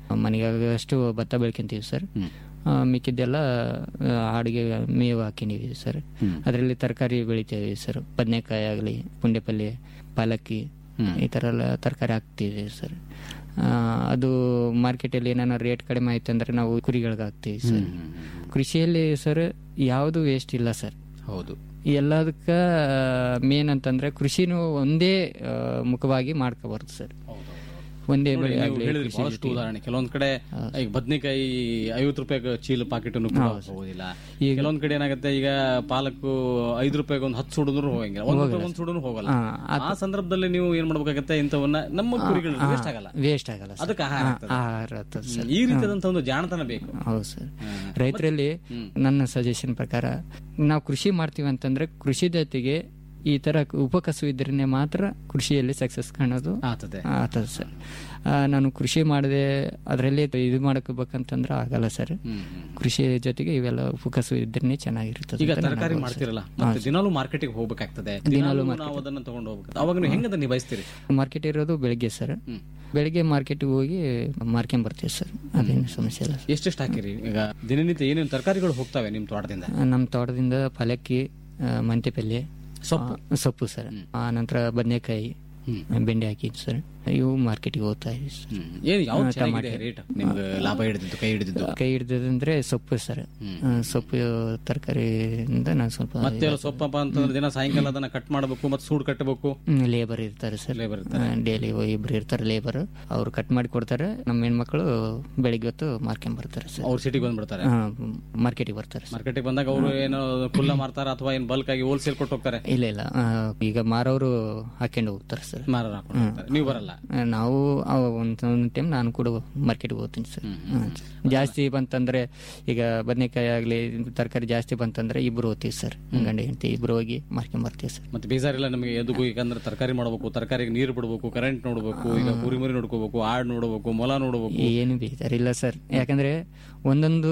ಮನೆಗಾಗಷ್ಟು ಭತ್ತ ಬೆಳ್ಕೊಂತೀವಿ ಸರ್ ಆ, ಮಿಕ್ಕಿದ್ದೆಲ್ಲ ಆ, ಆಡಿಗೆ ಮೇವು ಹಾಕಿದೀವಿ ಸರ್ ಅದರಲ್ಲಿ ತರಕಾರಿ ಬೆಳಿತೀವಿ ಸರ್ ಬದನೆಕಾಯಿ ಆಗಲಿ ಪುಂಡೆಪಲ್ಯ ಪಾಲಕ್ಕಿ ಈ ಥರ ಎಲ್ಲ ತರಕಾರಿ ಹಾಕ್ತೀವಿ ಸರ್ ಆ, ಅದು ಮಾರ್ಕೆಟಲ್ಲಿ ಏನಾರ ರೇಟ್ ಕಡಿಮೆ ಆಯ್ತು ಅಂದ್ರೆ ನಾವು ಕುರಿಗಳಿಗೆ ಹಾಕ್ತೀವಿ ಸರ್ ಕೃಷಿಯಲ್ಲಿ ಸರ್ ಯಾವುದು ವೇಸ್ಟ್ ಇಲ್ಲ ಸರ್
ಹೌದು
ಎಲ್ಲದಕ್ಕ ಮೇನ್ ಅಂತಂದ್ರೆ ಕೃಷಿನೂ ಒಂದೇ ಆ, ಮುಖವಾಗಿ ಮಾಡ್ಕೋಬಾರ್ದು ಸರ್ ಒಂದೇ
ನೋಡಿ,
ಬೆಳೆ
ನೀವು
ಆಗ್ಲಿ
ಹೇಳಿದ್ರಿ
ಕೃಷಿ
ಬಹಳಷ್ಟು
ಜೊತೆಗೆ.
ಉದಾಹರಣೆ ಕೆಲವೊಂದ್ ಕಡೆ ಈಗ ಬದನೆಕಾಯಿ ಐವತ್ತು ರೂಪಾಯಿ ಚೀಲ ಪಾಕೆಟ್ ಕೂಡ ಹೋಗೋದಿಲ್ಲ ಕೆಲವೊಂದ್ ಕಡೆ ಏನಾಗುತ್ತೆ ಈಗ ಪಾಲಕ್ಕು ಐದು ರೂಪಾಯಿಗೆ ಒಂದು ಹತ್ತು ಸುಡಿದ್ರು ಹೋಗಂಗಿಲ್ಲ ಒಂದ್ ರೂಪಾಯಿ ಒಂದು ಸುಡನು ಹೋಗಲ್ಲ
ಹಾ,
ಆ ಸಂದರ್ಭದಲ್ಲಿ ನೀವು ಏನ್ ಮಾಡ್ಬೇಕಾಗತ್ತೆ ಇಂಥವನ್ನ ನಮ್ಮ ಕುರಿಗಳು ವೇಸ್ಟ್ ಆಗಲ್ಲ
ವೇಸ್ಟ್ ಆಗಲ್ಲ ಸರ್.
ಅದಕ್ಕೆ ಆಹಾರ
ಹಾ,
ಆಗ್ತದೆ.
ಆಹಾರ ಆಗ್ತದೆ ಸರ್.
ಈ ರೀತಿಯಾದಂತ ಒಂದು ಜಾಣತನ ಬೇಕು
ಹೌದು ಸರ್ ರೈತರಲ್ಲಿ ನನ್ನ ಸಜೆಷನ್ ಪ್ರಕಾರ ನಾವು ಕೃಷಿ ಮಾಡ್ತೀವಿ ಅಂತಂದ್ರೆ ಕೃಷಿ ಜೊತೆಗೆ ಈ ತರ ಉಪಕಸು ಇದ್ರೆ ಮಾತ್ರ ಕೃಷಿಯಲ್ಲಿ ಸಕ್ಸಸ್ ಕಾಣೋದು
ಆಗ್ತದೆ
ಆಗ್ತದೆ ಸರ್ ಆ, ನಾನು ಕೃಷಿ ಮಾಡದೆ ಅದರಲ್ಲಿ ಇದು ಮಾಡಬೇಕಂತಂದ್ರೆ ಆಗಲ್ಲ ಸರ್ ಕೃಷಿ ಜೊತೆಗೆ ಇವೆಲ್ಲ ಉಪಕಸು ಇದ್ರೆ ಚೆನ್ನಾಗಿರ್ತದೆ
ಈಗ
ಅಂತ ನನ್ನ
ತರಕಾರಿ
ಭಾವನೆ ಸರ್.
ಮಾಡ್ತಿರಲ್ಲ ಮತ್ತೆ ದಿನಾಲೂ ಮಾರ್ಕೆಟಿಗೆ ಹೋಗ್ಬೇಕಾಗ್ತದೆ ದಿನಾಲೂ ನಾವು ಅದನ್ನ ತಗೊಂಡು ಹೋಗ್ಬೇಕು ಅವಾಗ ನೀವು ಹೆಂಗದ ನಿಭಾಯಿಸ್ತೀರಿ
ಮಾರ್ಕೆಟ್ ಇರೋದು ಬೆಳಿಗ್ಗೆ ಸರ್ ಬೆಳಿಗ್ಗೆ ಮಾರ್ಕೆಟ್ಗೆ ಹೋಗಿ ಮಾರ್ಕೊಂಡ್ ಬರ್ತೀವಿ ಸರ್ ಅದೇನು ಸಮಸ್ಯೆ ಇಲ್ಲ ಸರ್.
ಎಷ್ಟೆಷ್ಟು ಹಾಕಿರಿ ಈಗ ದಿನನಿತ್ಯ ಏನೇನು ತರಕಾರಿಗಳು ಹೋಗ್ತವೆ ನಿಮ್ ತೋಟದಿಂದ
ನಮ್ಮ ತೋಟದಿಂದ ಪಲಕ್ಕಿ ಆ, ಮೆಂತೆ ಪಲ್ಯ
ಸೊಪ್ಪು.
ಆ, ಸೊಪ್ಪು ಸರ್ ಆ ನಂತರ ಬದನೆಕಾಯಿ ಬೆಂಡೆ ಹಾಕಿದ್ದು ಸರ್ ಇವು ಮಾರ್ಕೆಟ್ಗೆ ಹೋಗ್ತಾ ಇದ್ವಿ ಸರ್
ಏನ್ ಯಾವ
ಆ,
ಚೆನ್ನಾಗಿದೆ
ಟಮಾಟೆ.
ರೇಟ್ ನಿಮ್ಗೆ ಲಾಭ ಹಿಡಿದಿದ್ದು ಕೈ ಹಿಡಿದಿದ್ದು
ಕೈ ಹಿಡ್ದಂದ್ರೆ ಸೊಪ್ಪು ಸರ್ ಆ, ಸೊಪ್ಪು ತರಕಾರಿಯಿಂದ ನಾನು ಸ್ವಲ್ಪ
ಮತ್ತೆ ಎಲ್ಲ ಸೊಪ್ಪಪ್ಪ ಅಂತಂದ್ರೆ ದಿನ ಸಾಯಂಕಾಲ ಅದನ್ನ ಕಟ್ ಮಾಡಬೇಕು ಮತ್ತೆ ಸೂಡ್ ಕಟ್ಟಬೇಕು
ಲೇಬರ್ ಇರ್ತಾರೆ ಸರ್
ಲೇಬರ್
ಡೈಲಿ ಇಬ್ರು ಇರ್ತಾರೆ ಲೇಬರ್ ಅವ್ರು ಕಟ್ ಮಾಡಿ ಕೊಡ್ತಾರೆ ನಮ್ಮ ಹೆಣ್ಮಕ್ಳು ಬೆಳಿಗ್ಗೆ ಹೊತ್ತು ಮಾರ್ಕೊಂಡ್ ಬರ್ತಾರೆ ಸರ್
ಅವ್ರು ಸಿಟಿಗೆ ಬಂದ್ಬಿಡ್ತಾರೆ
ಮಾರ್ಕೆಟಿಗೆ ಬರ್ತಾರೆ ಸರ್
ಮಾರ್ಕೆಟಿಗೆ ಬಂದಾಗ ಅವರು ಏನೋ ಕುಲ್ಲ ಮಾರ್ತಾರ ಅಥವಾ ಏನ್ ಬಲ್ಕ್ ಆಗಿ ಹೋಲ್ಸೇಲ್ ಕೊಟ್ಟು ಹೋಗ್ತಾರೆ
ಇಲ್ಲ ಇಲ್ಲ ಆ, ಈಗ ಮಾರೋರು ಹಾಕೊಂಡು ಹೋಗ್ತಾರೆ ಸರ್
ಮಾರಾಟ ಹಾಕೊಂಡು ಹೋಗ್ತಾರೆ. ನೀವು ಬರಲ್ಲ
ಆ, ನಾವು ಒಂದೊಂದು ಟೈಮ್ ನಾನು ಕೂಡ ಮಾರ್ಕೆಟ್ಗೆ ಹೋಗ್ತೀನಿ ಸರ್ ಹ್ಮ್. ಜಾಸ್ತಿ ಬಂತಂದ್ರೆ ಈಗ ಬದನೆಕಾಯಿ ಆಗ್ಲಿ ತರಕಾರಿ ಜಾಸ್ತಿ ಬಂತಂದ್ರೆ ಇಬ್ರು ಹೋಗ್ತೀವಿ ಸರ್ ಗಂಡ ಹೆಂಡತಿ ಇಬ್ರು ಹೋಗಿ ಮಾರ್ಕೊಂಡ್ ಬರ್ತೀವಿ ಸರ್
ಮತ್ತೆ ಬೇಜಾರಿಲ್ಲ ನಮಗೆ ಎದಕ್ಕೂ ಯಾಕಂದ್ರೆ ತರಕಾರಿ ಮಾಡಬೇಕು ತರಕಾರಿಗೆ ನೀರು ಬಿಡಬೇಕು ಕರೆಂಟ್ ನೋಡಬೇಕು ಈಗ ಕುರಿ ಮರಿ ನೋಡ್ಕೋಬೇಕು ಆಡ್ ನೋಡಬೇಕು ಮೊಲ ನೋಡಬೇಕು
ಏನು ಬೇಜಾರಿಲ್ಲ ಸರ್ ಯಾಕಂದ್ರೆ ಒಂದೊಂದು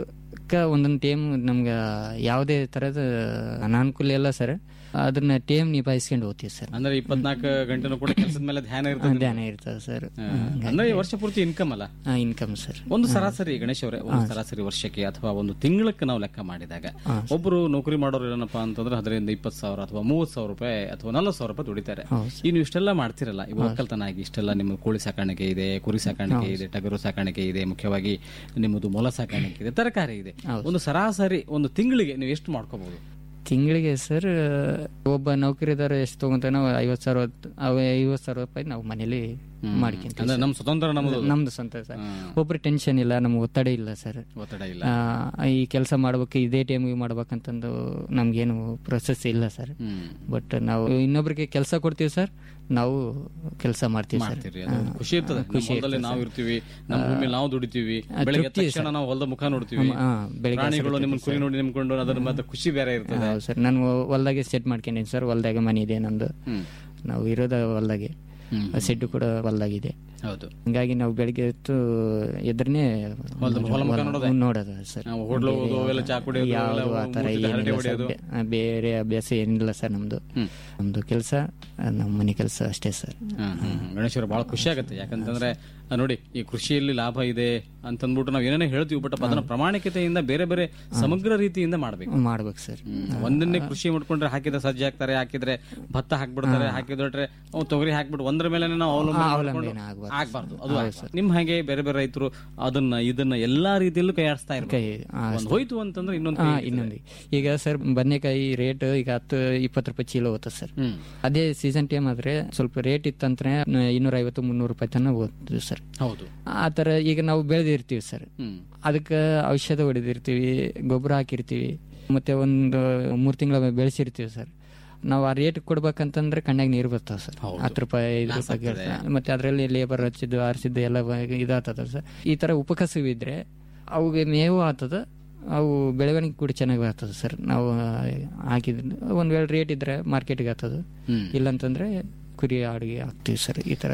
ಕ ಒಂದೊಂದು ಟೈಮ್ ನಮ್ಗೆ ಯಾವುದೇ ತರದ ಅನಾನುಕೂಲ ಇಲ್ಲ ಸರ್ ಅದನ್ನ ಟೈಮ್ ನಿಭಾಯಿಸ್ಕೊಂಡು ಹೋಗ್ತೀವಿ ಸರ್
ಅಂದ್ರೆ ಇಪ್ಪತ್ನಾಲ್ಕು ಗಂಟೆನೂ ಕೂಡ ಕೆಲಸದ ಮೇಲೆ ಧ್ಯಾನ ಇರ್ತದೆ
ಧ್ಯಾನ ಇರ್ತದೆ ಸರ್
ಅಂದ್ರೆ ಈ ವರ್ಷ ಪೂರ್ತಿ ಇನ್ಕಮ್ ಅಲ್ಲ
ಇನ್ಕಮ್ ಸರ್
ಒಂದು ಸರಾಸರಿ ಗಣೇಶ್ ಅವರೇ ಒಂದು ಸರಾಸರಿ ವರ್ಷಕ್ಕೆ ಅಥವಾ ಒಂದು ತಿಂಗಳಕ್ಕೆ ನಾವು ಲೆಕ್ಕ ಮಾಡಿದಾಗ ಒಬ್ರು ನೌಕರಿ ಮಾಡೋರು ಏನಪ್ಪಾ ಅಂತಂದ್ರೆ ಅದರಿಂದ ಇಪ್ಪತ್ತು ಸಾವಿರ ಅಥವಾ ಮೂವತ್ತು ಸಾವಿರ ರೂಪಾಯಿ ಅಥವಾ ನಲ್ವತ್ತು ಸಾವಿರ ರೂಪಾಯಿ ದುಡಿತಾರೆ ಈ ನೀವು ಇಷ್ಟೆಲ್ಲ ಮಾಡ್ತಿರಲ್ಲ ಈ ಒಕ್ಕಲ್ತನ ಆಗಿ ಇಷ್ಟೆಲ್ಲ ನಿಮ್ಮ ಕೋಳಿ ಸಾಕಾಣಿಕೆ ಇದೆ ಕುರಿ ಸಾಕಾಣಿಕೆ ಇದೆ ಟಗರು ಸಾಕಾಣಿಕೆ ಇದೆ ಮುಖ್ಯವಾಗಿ ನಿಮ್ಮದು ಮೊಲ ಸಾಕಾಣಿಕೆ ಇದೆ ತರಕಾರಿ ಇದೆ ಒಂದು ಸರಾಸರಿ ಒಂದು ತಿಂಗಳಿಗೆ ನೀವು ಎಷ್ಟು ಮಾಡ್ಕೋಬಹುದು
ತಿಂಗಳಿಗೆ ಸರ್ ಒಬ್ಬ ನೌಕರಿದಾರ ಎಷ್ಟು ತಗೊಂತಾನೋ ಐವತ್ತು ಸಾವಿರ ಅವ ಐವತ್ತು ಸಾವಿರ ರೂಪಾಯಿ ನಾವು ಮನೇಲಿ ಮಾಡ್ಕೊಂತೀವಿ
ಅಂದ್ರೆ
ಸರ್.
ನಮ್ಮ ಸ್ವತಂತ್ರ ನಮ್ಮದು
ನಮ್ದು ಸ್ವಂತ ಸರ್ ಒಬ್ರು ಟೆನ್ಷನ್ ಇಲ್ಲ ನಮ್ಗೆ ಒತ್ತಡ ಇಲ್ಲ ಸರ್
ಒತ್ತಡ ಇಲ್ಲ
ಆ, ಈ ಕೆಲಸ ಮಾಡ್ಬೇಕು ಇದೇ ಟೈಮಿಗೆ ಮಾಡ್ಬೇಕಂತಂದು ನಮ್ಗೇನು ಪ್ರೊಸೆಸ್ ಇಲ್ಲ ಸರ್ ಬಟ್ ನಾವು ಇನ್ನೊಬ್ರಿಗೆ ಕೆಲಸ ಕೊಡ್ತೀವಿ ಸರ್ ನಾವು ಕೆಲಸ ಮಾಡ್ತೀವಿ ಸರ್
ಮಾಡ್ತೀರಿ ಅದು ಖುಷಿ ಇರ್ತದೆ ನಮ್ಮ
ಖುಷಿ
ಹೊಲದಲ್ಲಿ
ಇರ್ತದೆ
ನಾವು
ಸರ್.
ಇರ್ತೀವಿ ನಮ್ಮ ಭೂಮಿ ನಾವು ದುಡಿತೀವಿ
ಆ,
ಬೆಳಗ್ಗೆ ಎದ್ದ
ತೃಪ್ತಿ
ತಕ್ಷಣ
ಸರ್.
ನಾವು ಹೊಲದ ಮುಖ ನೋಡ್ತೀವಿ
ಹಾ, ಬೆಳಗ್ಗೆ
ಪ್ರಾಣಿಗಳು
ಹಸಿರು
ನಿಮ್ಮನ್ನ ಕುರಿ ನೋಡಿ ನಿಮ್ಕೊಂಡು ಅದ್ರ ಮತ್ತೆ ಖುಷಿ ಬೇರೆ ಇರ್ತದೆ
ಹೌದು ಸರ್ ನಾನು ಹೊಲ್ದಾಗೆ ಸೆಟ್ ಮಾಡ್ಕೊಂಡೀನಿ ಸರ್ ಹೊಲ್ದಾಗ ಮನೆ ಇದೆ ನಂದು ನಾವು ಇರೋದ ಹೊಲ್ದಾಗೆ ಸೆಡ್ ಕೂಡ ಹೊಲ್ದಾಗಿದೆ
ಹೌದು
ಹಂಗಾಗಿ ನಾವು ಬೆಳಿಗ್ಗೆ ಎದ್ದು ಎದ್ರನೇ
ಹೊಲ್ದ- ಹೊಲ ಮುಖ ನೋಡೋದೇ?
ನೋಡೋದು ಸರ್
ನಾವು ಹೋಟ್ಲು ಹೋಗೋದು, ಅವೆಲ್ಲ ಚಾ ಕುಡಿಯೋದು,
ಯಾವ್ದು
ಅವೆಲ್ಲ
ಆ ಥರ
ಮೂರ್ತಿ ಹರಟೆ
ಏನಿಲ್ಲ ಸರ್
ಹೊಡೆಯೋದು?
ಬೆ- ಆ, ಬೇರೆ ಅಭ್ಯಾಸ ಏನಿಲ್ಲ ಸರ್ ನಮ್ದು ನಮ್ದು ಕೆಲಸ ನಮ್ಮ ಮನೆ ಕೆಲಸ ಅಷ್ಟೇ ಸರ್
ಗಣೇಶ್ವರ ಬಹಳ ಖುಷಿ ಆಗುತ್ತೆ ಯಾಕಂತಂದ್ರೆ ಆ, ನೋಡಿ ಈ ಕೃಷಿಯಲ್ಲಿ ಲಾಭ ಇದೆ ಅಂತಂದ್ಬಿಟ್ಟು ನಾವು ಏನೇನೋ ಹೇಳ್ತೀವಿ ಬಟ್ ಅದನ್ನ ಪ್ರಾಮಾಣಿಕತೆಯಿಂದ ಬೇರೆ ಬೇರೆ ಸಮಗ್ರ ರೀತಿಯಿಂದ ಮಾಡ್ಬೇಕು
ಮಾಡ್ಬೇಕು ಸರ್
ಒಂದನ್ನೇ ಕೃಷಿ ಮಾಡ್ಕೊಂಡ್ರೆ ಹಾಕಿದ್ರೆ ಸಜ್ಜೆ ಹಾಕ್ತಾರೆ ಹಾಕಿದ್ರೆ ಭತ್ತ ಹಾಕ್ಬಿಡ್ತಾರೆ ಹಾಕಿದ್ರೆ ಅವು ತೊಗರಿ ಹಾಕ್ಬಿಟ್ಟು ಒಂದ್ರ ಮೇಲೆ ನಾವು ಅವಲಂಬನೆ
ಅವಲಂಬನೆ
ಮಾಡ್ಕೊಂಡು
ಆಗ್ಬಾರ್ದು.
ಆಗ್ಬಾರ್ದು ಅದು ಆಗ್ಬಾರ್ದು. ನಿಮ್ ಹಾಗೆ ಬೇರೆ ಬೇರೆ ರೈತರು ಅದನ್ನ ಇದನ್ನ ಎಲ್ಲಾ ರೀತಿಯಲ್ಲೂ ಕೈ ಆಡಿಸ್ತಾ ಇರ್ಬೇಕು
ಆ,
ಒಂದ್ ಹೋಯ್ತು ಅಂತಂದ್ರೆ ಇನ್ನೊಂದು
ಹಾ
ಕೈ ಇರ್ತದೆ.
ಇನ್ನೊಂದು ಈಗ ಸರ್ ಬದನೆಕಾಯಿ ರೇಟ್ ಈಗ ಹತ್ತು ಇಪ್ಪತ್ತು ರೂಪಾಯಿ ಚೀಲ ಹೋಗ್ತದೆ ಸರ್ ಅದೇ ಸೀಸನ್ ಟೈಮ್ ಆದ್ರೆ ಸ್ವಲ್ಪ ರೇಟ್ ಇತ್ತಂದ್ರೆ ಇನ್ನೂರ ಐವತ್ತು ಮುನ್ನೂರು ರೂಪಾಯಿ ತನಕ ಹೋಗ್ತದೆ ಸರ್
ಹೌದು
ಆ ತರ ಈಗ ನಾವು ಬೆಳೆದಿರ್ತೀವಿ ಸರ್ ಅದಕ್ಕೆ ಔಷಧ ಹೊಡೆದಿರ್ತೀವಿ ಗೊಬ್ಬರ ಹಾಕಿರ್ತೀವಿ ಮತ್ತೆ ಒಂದು ಮೂರು ತಿಂಗಳ ಬೆಳೆಸಿರ್ತೀವಿ ಸರ್ ನಾವು ಆ ರೇಟ್ ಕೊಡ್ಬೇಕಂತಂದ್ರೆ ಕಣ್ಣಾಗ ನೀರು ಬರ್ತಾವ ಸರ್ ಹತ್ತು ರೂಪಾಯಿ ಐದು ರೂಪಾಯಿ ಗಿಡ. ಮತ್ತೆ ಅದರಲ್ಲಿ ಲೇಬರ್ ಹಚ್ಚಿದ್ದು ಆರಿಸಿದ್ದು ಎಲ್ಲ ಇದಾಗ್ತದ ಸರ್ ಈ ತರ ಉಪಕಸವಿದ್ರೆ ಅವುಗೆ ಮೇವು ಆಗ್ತದ ಅವು ಬೆಳವಣಿಗೆ ಕೂಡ ಚೆನ್ನಾಗಿ ಆಗ್ತದೆ ಸರ್ ನಾವು ಹಾಕಿದ್ರೆ ಒಂದ್ ವೇಳೆ ರೇಟ್ ಇದ್ರೆ ಮಾರ್ಕೆಟ್ಗೆ ಆಗ್ತದೆ ಇಲ್ಲಂತಂದ್ರೆ ಕುರಿ ಆಡಿಗೆ ಹಾಕ್ತಿವಿ ಸರ್ ಈ ತರ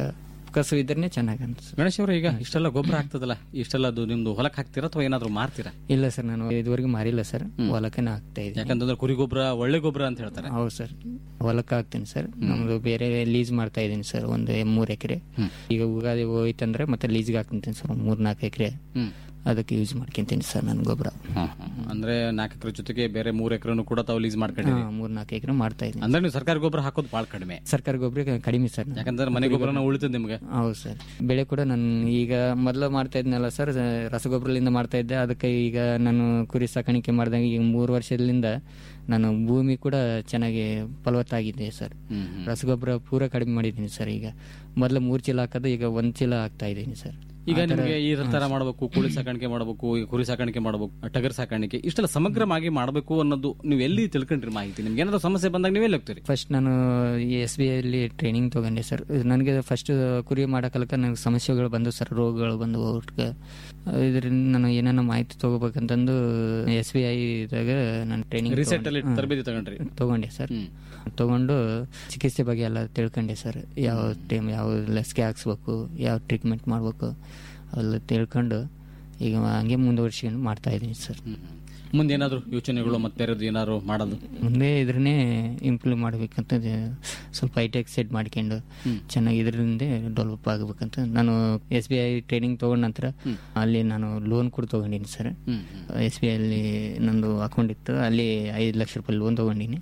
ಕಸು ಇದ್ರೆ ಚೆನ್ನಾಗಿ ಅನ್ಸುತ್ತೆ
ಗಣೇಶ್ ಅವರೇ ಈಗ ಇಷ್ಟೆಲ್ಲ ಗೊಬ್ಬರ ಆಗ್ತದಲ್ಲ ಇಷ್ಟೆಲ್ಲ ಅದು ನಿಮ್ದು ಹೊಲಕ್ಕೆ ಹಾಕ್ತೀರಾ ಅಥವಾ ಏನಾದ್ರು ಮಾರ್ತೀರಾ
ಇಲ್ಲ ಸರ್ ನಾನು ಇದುವರೆಗೂ ಮಾರಿಲ್ಲ ಸರ್ ಹೊಲಕ್ಕನೇ ಹಾಕ್ತಾ ಇದ್ದೀನಿ
ಯಾಕಂತಂದ್ರೆ ಕುರಿ ಗೊಬ್ಬರ ಒಳ್ಳೆ ಗೊಬ್ಬರ ಅಂತ ಹೇಳ್ತಾರೆ
ಹೌದು ಸರ್ ಹೊಲಕ್ಕೆ ಹಾಕ್ತೀನಿ ಸರ್ ನಮ್ದು ಬೇರೆ ಲೀಸ್ ಮಾಡ್ತಾ ಇದ್ದೀನಿ ಸರ್ ಒಂದು ಮೂರ್ ಎಕರೆ ಈಗ ಉಗಾದಿ ಹೋಯ್ತಂದ್ರೆ ಮತ್ತೆ ಲೀಸ್ಗೆ ಹಾಕ್ತೀನಿ ಸರ್ ಮೂರ್ ನಾಲ್ಕು ಎಕರೆ
ಹ್ಮ್.
ಅದಕ್ಕೆ ಯೂಸ್ ಮಾಡ್ಕೊಂತೀನಿ ಸರ್ ನನ್ನ ಗೊಬ್ಬರ
ಅಂದ್ರೆ ನಾಲ್ಕು ಎಕರೆ ಜೊತೆಗೆ ಬೇರೆ ಮೂರ್ ಎಕರೆನು ಕೂಡ ತಾವು ಲೀಸ್ ಮಾಡ್ಕೊಂಡಿರಿ
ಮೂರ್ ನಾಲ್ಕು ಎಕರೆ ಮಾಡ್ತಾ ಇದ್ದೀನಿ
ಅಂದ್ರೆ ನೀವು ಸರ್ಕಾರಿ ಗೊಬ್ಬರ ಹಾಕೋದು ಬಹಳ ಕಡಿಮೆ
ಸರ್ಕಾರಿ ಗೊಬ್ಬರ ಕಡಿಮೆ ಸರ್ ನಾನು.
ಯಾಕಂದ್ರೆ ಮನೆ ಗೊಬ್ಬರನ ಉಳಿತದೆ ನಿಮ್ಗೆ
ಹೌದು ಸರ್ ಬೆಳೆ ಕೂಡ ನಾನು ಈಗ ಮೊದಲು ಮಾಡ್ತಾ ಇದ್ನಲ್ಲ ಸರ್ ರಸಗೊಬ್ಬರದಿಂದ ಮಾಡ್ತಾ ಇದ್ದೆ ಅದಕ್ಕೆ ಈಗ ನಾನು ಕುರಿ ಸಾಕಾಣಿಕೆ ಮಾಡಿದಾಗ ಈಗ ಮೂರು ವರ್ಷದಿಂದ ನಾನು ಭೂಮಿ ಕೂಡ ಚೆನ್ನಾಗಿ ಫಲವತ್ತಾಗಿದೆ ಸರ್ ರಸಗೊಬ್ಬರ ಪೂರ ಕಡಿಮೆ ಮಾಡಿದ್ದೀನಿ ಸರ್ ಈಗ ಮೊದಲು ಮೂರು ಚೀಲ ಹಾಕೋದು ಈಗ ಒಂದ್ ಚೀಲ ಹಾಕ್ತಾ ಇದ್ದೀನಿ ಸರ್
ಈಗ
ಆ ಥರ-
ನಿಮ್ಗೆ ಈ ತರ ಮಾಡಬೇಕು ಕೋಳಿ ಸಾಕಾಣಿಕೆ ಮಾಡಬೇಕು ಈ ಕುರಿ ಸಾಕಾಣಿಕೆ ಮಾಡಬೇಕು ಟಗರ್ ಸಾಕಾಣಿಕೆ ಇಷ್ಟೆಲ್ಲ ಸಮಗ್ರವಾಗಿ ಮಾಡಬೇಕು ಅನ್ನೋದು ನೀವು ಎಲ್ಲಿ ತಿಳ್ಕೊಂಡ್ರಿ ಮಾಹಿತಿ ನಿಮ್ಗೆ ಏನಾದ್ರು ಸಮಸ್ಯೆ ಬಂದಾಗ ನೀವೆಲ್ಲಿ ಹೋಗ್ತೀರಿ
ಫಸ್ಟ್ ನಾನು ಎಸ್ ಬಿ ಐಲಿ ಟ್ರೈನಿಂಗ್ ತಗೊಂಡೆ ಸರ್ ನನಗೆ ಫಸ್ಟ್ ಕುರಿ ಮಾಡಕಲ್ಕ ನನಗೆ ಸಮಸ್ಯೆಗಳು ಬಂದು ಸರ್ ರೋಗಗಳು ಬಂದು ಒಟ್ಟಿಗೆ ಇದರಿಂದ ನಾನು ಏನೇನೋ ಮಾಹಿತಿ ತಗೋಬೇಕಂತಂದು ಎಸ್ ಬಿ ಐದಾಗ ನಾನು ಟ್ರೈನಿಂಗ್
ರಿಸೆಟ್ ಅಲ್ಲಿ ತರಬೇತಿ ತಗೊಂಡ್ರಿ
ತಗೊಂಡೆ ಸರ್ ತಗೊಂಡು ಚಿಕಿತ್ಸೆ ಬಗ್ಗೆ ಎಲ್ಲ ತಿಳ್ಕೊಂಡೆ ಸರ್ ಯಾವ ಟೈಮ್ ಯಾವ ಲಸಿಕೆ ಹಾಕ್ಸ್ಬೇಕು ಯಾವ ಟ್ರೀಟ್ಮೆಂಟ್ ಮಾಡಬೇಕು ಅವೆಲ್ಲ ತಿಳ್ಕೊಂಡು ಈಗ ಹಂಗೆ ಮುಂದುವರ್ಸ್ಕೊಂಡು ಮಾಡ್ತಾ ಇದ್ದೀನಿ ಸರ್
ಮುಂದೆ ಏನಾದ್ರು ಯೋಚನೆಗಳು ಮತ್ತೆ ಬೇರೆದು ಏನಾದ್ರು ಮಾಡೋದು
ಮುಂದೆ ಇದ್ರನ್ನೇ ಇಂಪ್ರೂವ್ ಮಾಡ್ಬೇಕಂತ ಇದೆ. ಸ್ವಲ್ಪ ಹೈಟೆಕ್ ಸೆಟ್ ಮಾಡ್ಕೊಂಡು ಚೆನ್ನಾಗಿ ಇದರಿಂದ ಡೆವಲಪ್ ಆಗಬೇಕಂತ ನಾನು ಎಸ್ ಬಿ ಐ ಟ್ರೈನಿಂಗ್ ತಗೊಂಡ ನಂತರ ಅಲ್ಲಿ ನಾನು ಲೋನ್ ಕೂಡ ತಗೊಂಡಿನಿ ಸರ್ ಎಸ್ ಬಿ ಐ ಅಲ್ಲಿ ನಂದು ಅಕೌಂಟ್ ಇತ್ತು ಅಲ್ಲಿ ಐದು ಲಕ್ಷ ರೂಪಾಯಿ ಲೋನ್ ತಗೊಂಡಿನಿ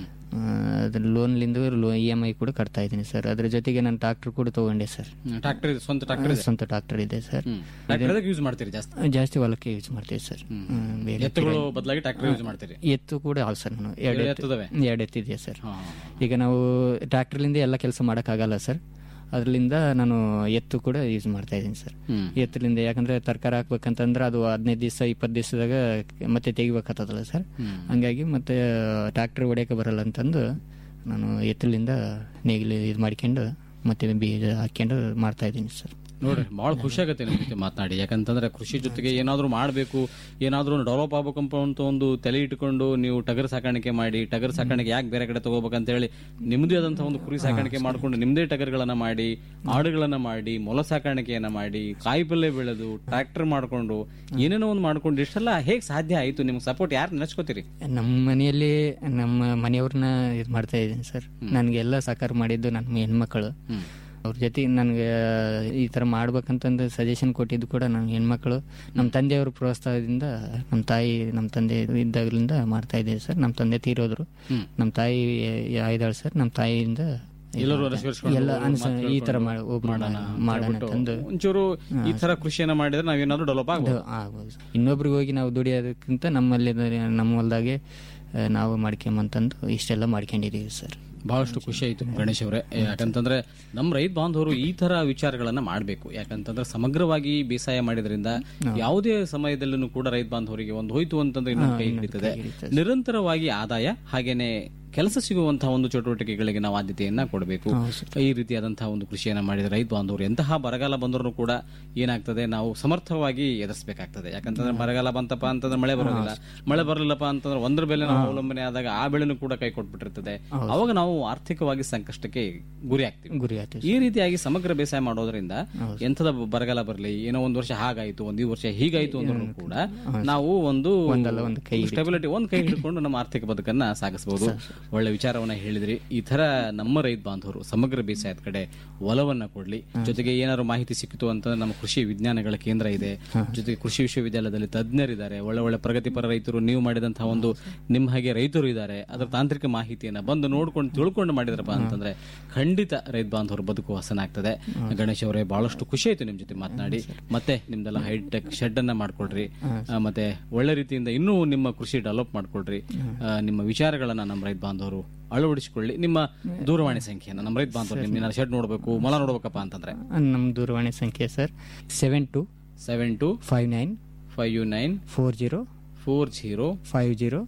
ಅದ್ರ ಲೋನ್ಲಿಂದ ಇ ಎಮ್ ಐ ಕೂಡ ಕಟ್ತಾ ಇದ್ದೀನಿ ಸರ್ ಅದ್ರ ಜೊತೆಗೆ ನಾನು ಟ್ರಾಕ್ಟರ್ ಕೂಡ ತಗೊಂಡೆ ಸರ್
ಟ್ರಾಕ್ಟರ್ ಇದೆ ಸ್ವಂತ ಟ್ರಾಕ್ಟರ್ ಇದೆ
ಸ್ವಂತ ಟ್ರಾಕ್ಟರ್ ಇದೆ ಸರ್
ಟ್ರಾಕ್ಟರ್ ಯೂಸ್ ಮಾಡ್ತೀರಿ ಜಾಸ್ತಿ
ಜಾಸ್ತಿ ಹೊಲಕ್ಕೆ ಯೂಸ್ ಮಾಡ್ತೀವಿ ಸರ್ ಹ್ಮ್, ಬೇರೆ
ಎತ್ತುಗಳು
ತಿರ್ಗಾ-
ಬದಲಾಗಿ ಟ್ರಾಕ್ಟರ್ ಯೂಸ್ ಮಾಡ್ತೀರಿ
ಎತ್ತು ಕೂಡ ಅಲ್ಲ ಸರ್ ನಾನು ಎರಡು
ಎರಡು
ಎತ್ತು
ಎತ್ತಿದಾವೆ?
ಎರಡು ಎತ್ತಿದೆ ಸರ್ ಈಗ ನಾವು ಟ್ರ್ಯಾಕ್ಟರ್ಲಿಂದ ಎಲ್ಲ ಕೆಲಸ ಮಾಡೋಕ್ಕಾಗಲ್ಲ ಸರ್ ಅದರಿಂದ ನಾನು ಎತ್ತು ಕೂಡ ಯೂಸ್ ಮಾಡ್ತಾ ಇದ್ದೀನಿ ಸರ್ ಎತ್ತಲಿಂದ ಯಾಕಂದ್ರೆ ತರಕಾರಿ ಹಾಕ್ಬೇಕಂತಂದ್ರೆ ಅದು ಹದಿನೈದು ದಿವಸ ಇಪ್ಪತ್ತು ದಿವಸದಾಗ ಮತ್ತೆ ತೆಗಿಬೇಕಾಗ್ತದಲ್ಲ ಸರ್ ಹಂಗಾಗಿ ಮತ್ತೆ ಟ್ರ್ಯಾಕ್ಟರ್ ಹೊಡೆಯಕ್ಕೆ ಬರಲ್ಲ ಅಂತಂದು ನಾನು ಎತ್ತಲಿಂದ ನೇಗಿಲು ಇದು ಮಾಡ್ಕೊಂಡು ಮತ್ತೆ ಬೀಜ ಹಾಕ್ಕೊಂಡು ಮಾಡ್ತಾ ಇದ್ದೀನಿ ಸರ್
ನೋಡ್ರಿ ಬಹಳ ಖುಷಿ ಆಗುತ್ತೆ ನಿಮ್ ಜೊತೆ ಮಾತನಾಡಿ ಯಾಕಂತಂದ್ರೆ ಕೃಷಿ ಜೊತೆಗೆ ಏನಾದ್ರೂ ಮಾಡಬೇಕು ಏನಾದ್ರೂ ಡೆವಲಪ್ ಆಗ್ಬೇಕಂತ ಅಂತ ಒಂದು ತಲೆ ಇಟ್ಕೊಂಡು ನೀವು ಟಗರ್ ಸಾಕಾಣಿಕೆ ಮಾಡಿ ಟಗರ್ ಸಾಕಾಣಿಕೆ ಯಾಕೆ ಬೇರೆ ಕಡೆ ತಗೋಬೇಕಂತ ಹೇಳಿ ನಿಮ್ಮದೇ ಆದಂತಹ ಒಂದು ಕುರಿ ಸಾಕಾಣಿಕೆ ಮಾಡ್ಕೊಂಡು ನಿಮ್ದೇ ಟಗರ್ಗಳನ್ನ ಮಾಡಿ ಆಡುಗಳನ್ನ ಮಾಡಿ ಮೊಲ ಸಾಕಾಣಿಕೆಯನ್ನ ಮಾಡಿ ಕಾಯಿ ಪಲ್ಯ ಬೆಳೆದು ಟ್ರ್ಯಾಕ್ಟರ್ ಮಾಡ್ಕೊಂಡು ಏನೇನೋ ಒಂದು ಮಾಡ್ಕೊಂಡು ಇಷ್ಟೆಲ್ಲ ಹೇಗೆ ಸಾಧ್ಯ ಆಯ್ತು ನಿಮ್ಗೆ ಸಪೋರ್ಟ್ ಯಾರು ನೆನೆಸ್ಕೋತೀರಿ
ನಮ್ಮ ಮನೆಯಲ್ಲಿ ನಮ್ಮ ಮನೆಯವ್ರನ್ನ ಇದು ಮಾಡ್ತಾ ಇದ್ದೀನಿ ಸರ್ ನನಗೆ ಎಲ್ಲ ಸಹಕಾರ ಮಾಡಿದ್ದು ನನ್ನ ಹೆಣ್ಮಕ್ಳು ಅವ್ರ ಜೊತೆ ನನಗೆ ಈ ಥರ ಮಾಡ್ಬೇಕಂತಂದು ಸಜೆಷನ್ ಕೊಟ್ಟಿದ್ದು ಕೂಡ ನನ್ನ ಹೆಣ್ಮಕ್ಳು ನಮ್ಮ ತಂದೆಯವ್ರ ಪ್ರೋತ್ಸಾಹದಿಂದ ನಮ್ಮ ತಾಯಿ ನಮ್ಮ ತಂದೆ ಇದ್ದಾಗಲಿಂದ ಮಾಡ್ತಾ ಇದ್ದೀವಿ ಸರ್ ನಮ್ಮ ತಂದೆ ತೀರೋದ್ರು ನಮ್ಮ ತಾಯಿ ಆಯ್ದಾಳು ಸರ್ ನಮ್ಮ ತಾಯಿಯಿಂದ ಇದು
ಎಲ್ಲರೂ
ಮಾಡ್ತಾ-
ಅನುಸರಿಸ್ಕೊಂಡು
ಎಲ್ಲ
ಒಬ್ರು
ಅನ್ಸ
ಮಾತು
ಈ ತರ
ಕೇಳ್ಕೊಂಡು
ಮಾಡಿ ಒಬ್ರು
ಮಾಡೋಣ
ಮಾಡೋಣ
ಅಂತ
ತಂದು
ಹೇಳ್ಬಿಟ್ಟು ಒಂಚೂರು ಈ ತರ ಕೃಷಿಯನ್ನ ಮಾಡಿದ್ರೆ ನಾವೇನಾದ್ರೂ ಡೆವಲಪ್ ಆಗ್ಬೋದು
ಅದು ಆಗ್ಬೋದು ಇನ್ನೊಬ್ರಿಗೆ ಹೋಗಿ ನಾವು ದುಡಿಯೋದಕ್ಕಿಂತ ನಮ್ಮಲ್ಲಿ ನಮ್ಮ ಹೊಲ್ದಾಗೆ ಆ, ನಾವು ಮಾಡ್ಕೊಂಬಂತಂದು ಇಷ್ಟೆಲ್ಲ ಮಾಡ್ಕೊಂಡಿದೀವಿ ಸರ್
ಬಹಳಷ್ಟು ಖುಷಿ ಆಯ್ತು ಗಣೇಶ್ ಅವರೇ ಯಾಕಂತಂದ್ರೆ ನಮ್ಮ ರೈತ ಬಾಂಧವರು ಈ ತರ ವಿಚಾರಗಳನ್ನ ಮಾಡಬೇಕು ಯಾಕಂತಂದ್ರೆ ಸಮಗ್ರವಾಗಿ ಬೇಸಾಯ ಮಾಡಿದ್ರಿಂದ ಯಾವುದೇ ಸಮಯದಲ್ಲೂ ಕೂಡ ರೈತ ಬಾಂಧವರಿಗೆ ಒಂದು ಹೋಯ್ತು ಅಂತಂದ್ರೆ ಇನ್ನೊಂದು ಕೈ ಹಿಡಿತದೆ ನಿರಂತರವಾಗಿ ಆದಾಯ ಹಾಗೇನೆ ಕೆಲಸ ಸಿಗುವಂತಹ ಒಂದು ಚಟುವಟಿಕೆಗಳಿಗೆ ನಾವು ಆದ್ಯತೆಯನ್ನ ಕೊಡಬೇಕು ಈ ರೀತಿಯಾದಂತಹ ಒಂದು ಕೃಷಿಯನ್ನ ಮಾಡಿದ ರೈತ ಬಾಂಧವರು ಎಂತಹ ಬರಗಾಲ ಬಂದರೂ ಕೂಡ ಏನಾಗ್ತದೆ ನಾವು ಸಮರ್ಥವಾಗಿ ಎದುರಿಸಬೇಕಾಗ್ತದೆ ಯಾಕಂತಂದ್ರೆ ಬರಗಾಲ ಬಂತಪ್ಪ ಅಂತಂದ್ರೆ ಮಳೆ ಬರೋದಿಲ್ಲ ಮಳೆ ಬರಲಿಲ್ಲಪ್ಪ ಅಂತಂದ್ರೆ ಒಂದ್ರ ಬೆಲೆ ನಾವು ಅವಲಂಬನೆ ಆದಾಗ ಆ ಬೆಳೆನೂ ಕೂಡ ಕೈ ಕೊಟ್ಬಿಟ್ಟಿರ್ತದೆ ಅವಾಗ ನಾವು ಆರ್ಥಿಕವಾಗಿ ಸಂಕಷ್ಟಕ್ಕೆ ಗುರಿ ಆಗ್ತೀವಿ
ಗುರಿ ಆಗ್ತೀವಿ
ಈ ರೀತಿಯಾಗಿ ಸಮಗ್ರ ಬೇಸಾಯ ಮಾಡೋದ್ರಿಂದ ಎಂಥದ ಬರಗಾಲ ಬರಲಿ ಏನೋ ಒಂದು ವರ್ಷ ಹಾಗಾಯ್ತು ಒಂದು ವರ್ಷ ಹೀಗಾಯ್ತು ಅಂದ್ರೂ ಕೂಡ ನಾವು ಒಂದು ಸ್ಟೆಬಿಲಿಟಿ ಒಂದು ಕೈ ಹಿಡ್ಕೊಂಡು ನಮ್ಮ ಆರ್ಥಿಕ ಬದುಕನ್ನ ಸಾಗಿಸಬಹುದು ಒಳ್ಳೆ ವಿಚಾರವನ್ನ ಹೇಳಿದ್ರಿ ಈ ತರ ನಮ್ಮ ರೈತ ಬಾಂಧವರು ಸಮಗ್ರ ಬೇಸಾಯದ ಕಡೆ ಒಲವನ್ನ ಕೊಡ್ಲಿ ಜೊತೆಗೆ ಏನಾದ್ರು ಮಾಹಿತಿ ಸಿಕ್ಕಿತು ಅಂತಂದ್ರೆ ನಮ್ಮ ಕೃಷಿ ವಿಜ್ಞಾನಗಳ ಕೇಂದ್ರ ಇದೆ ಜೊತೆಗೆ ಕೃಷಿ ವಿಶ್ವವಿದ್ಯಾಲಯದಲ್ಲಿ ತಜ್ಞರಿದ್ದಾರೆ ಒಳ್ಳೆ ಒಳ್ಳೆ ಪ್ರಗತಿಪರ ರೈತರು ನೀವು ಮಾಡಿದಂತಹ ಒಂದು ನಿಮ್ಮ ಹಾಗೆ ರೈತರು ಇದ್ದಾರೆ ಅದರ ತಾಂತ್ರಿಕ ಮಾಹಿತಿಯನ್ನ ಬಂದು ನೋಡ್ಕೊಂಡು ತಿಳ್ಕೊಂಡು ಮಾಡಿದ್ರಪ್ಪ ಅಂತಂದ್ರೆ ಖಂಡಿತ ರೈತ ಬಾಂಧವರು ಬದುಕು ಹಸನಾಗ್ತದೆ ಗಣೇಶ್ ಅವರೇ ಬಹಳಷ್ಟು ಖುಷಿ ಆಯ್ತು ನಿಮ್ ಜೊತೆ ಮಾತನಾಡಿ ಮತ್ತೆ ನಿಮ್ದೆಲ್ಲ ಹೈಟೆಕ್ ಶೆಡ್ ಅನ್ನ ಮಾಡ್ಕೊಳ್ರಿ ಆ, ಮತ್ತೆ ಒಳ್ಳೆ ರೀತಿಯಿಂದ ಇನ್ನೂ ನಿಮ್ಮ ಕೃಷಿ ಡೆವಲಪ್ ಮಾಡ್ಕೊಳ್ರಿ ಆ, ನಿಮ್ಮ ವಿಚಾರಗಳನ್ನ ನಮ್ಮ ರೈತ ಬಾಂಧವರು ಅಳವಡಿಸಿಕೊಳ್ಳಿ ನಿಮ್ಮ ದೂರವಾಣಿ ಸಂಖ್ಯೆಯನ್ನ ನಮ್ಮ ರೈತ ಬಾಂಧವರು ನಿಮ್ಮ ಶೆಡ್ ನೋಡ್ಬೇಕು ಮೊಲ ನೋಡ್ಬೇಕಪ್ಪ ಅಂತಂದ್ರೆ
ನಮ್ಮ ದೂರವಾಣಿ ಸಂಖ್ಯೆ sir seven two
seven two
five nine
five nine
four zero
four zero
five zero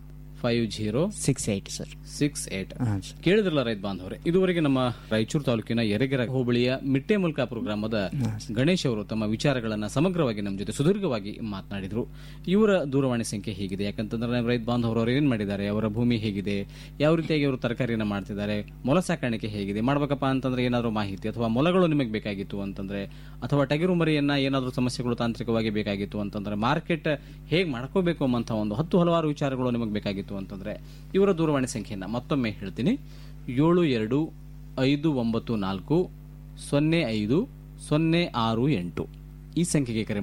five zero
six eight sir
six eight
ಹಾಂ ಸರ್
ಕೇಳಿದ್ರಲ್ಲ ರೈತ ಬಾಂಧವರೇ ಇದುವರೆಗೆ ನಮ್ಮ ರಾಯಚೂರು ತಾಲೂಕಿನ ಯರಗೆರ ಹೋಬಳಿಯ ಮಿಟ್ಟೆ ಮುಲ್ಕಾಪುರ ಗ್ರಾಮದ ಗಣೇಶ್ ಅವರು ತಮ್ಮ ವಿಚಾರಗಳನ್ನ ಸಮಗ್ರವಾಗಿ ನಮ್ಮ ಜೊತೆ ಸುದೀರ್ಘವಾಗಿ ಮಾತನಾಡಿದ್ರು ಇವರ ದೂರವಾಣಿ ಸಂಖ್ಯೆ ಹೇಗಿದೆ ಯಾಕಂತಂದ್ರೆ ನಮ್ಮ ರೈತ ಬಾಂಧವರು ಅವರು ಏನ್ ಮಾಡಿದ್ದಾರೆ ಅವರ ಭೂಮಿ ಹೇಗಿದೆ ಯಾವ ರೀತಿಯಾಗಿ ಅವರು ತರಕಾರಿಯನ್ನ ಮಾಡ್ತಿದ್ದಾರೆ ಮೊಲ ಸಾಕಾಣಿಕೆ ಹೇಗಿದೆ ಮಾಡ್ಬೇಕಪ್ಪ ಅಂತಂದ್ರೆ ಏನಾದರೂ ಮಾಹಿತಿ ಅಥವಾ ಮೊಲಗಳು ನಿಮಗೆ ಬೇಕಾಗಿತ್ತು ಅಂತಂದ್ರೆ ಅಥವಾ ಟಗಿರು ಮರಿಯನ್ನ ಏನಾದರೂ ಸಮಸ್ಯೆಗಳು ತಾಂತ್ರಿಕವಾಗಿ ಬೇಕಾಗಿತ್ತು ಅಂತಂದ್ರೆ ಮಾರ್ಕೆಟ್ ಹೇಗೆ ಮಾಡ್ಕೋಬೇಕು ಅನ್ನುವಂಥ ಒಂದು ಹತ್ತು ಹಲವಾರು ವಿಚಾರಗಳು ನಿಮಗೆ ಬೇಕಾಗಿತ್ತು ಅಂತಂದ್ರೆ ಇವರ ದೂರವಾಣಿ ಸಂಖ್ಯೆಯನ್ನ ಮತ್ತೊಮ್ಮೆ ಹೇಳ್ತೀನಿ ಏಳು ಎರಡು ಐದು ಒಂಬತ್ತು ನಾಲ್ಕು ಸೊನ್ನೆ ಐದು ಸೊನ್ನೆ ಆರು ಎಂಟು ಈ ಸಂಖ್ಯೆಗೆ ಕರೆ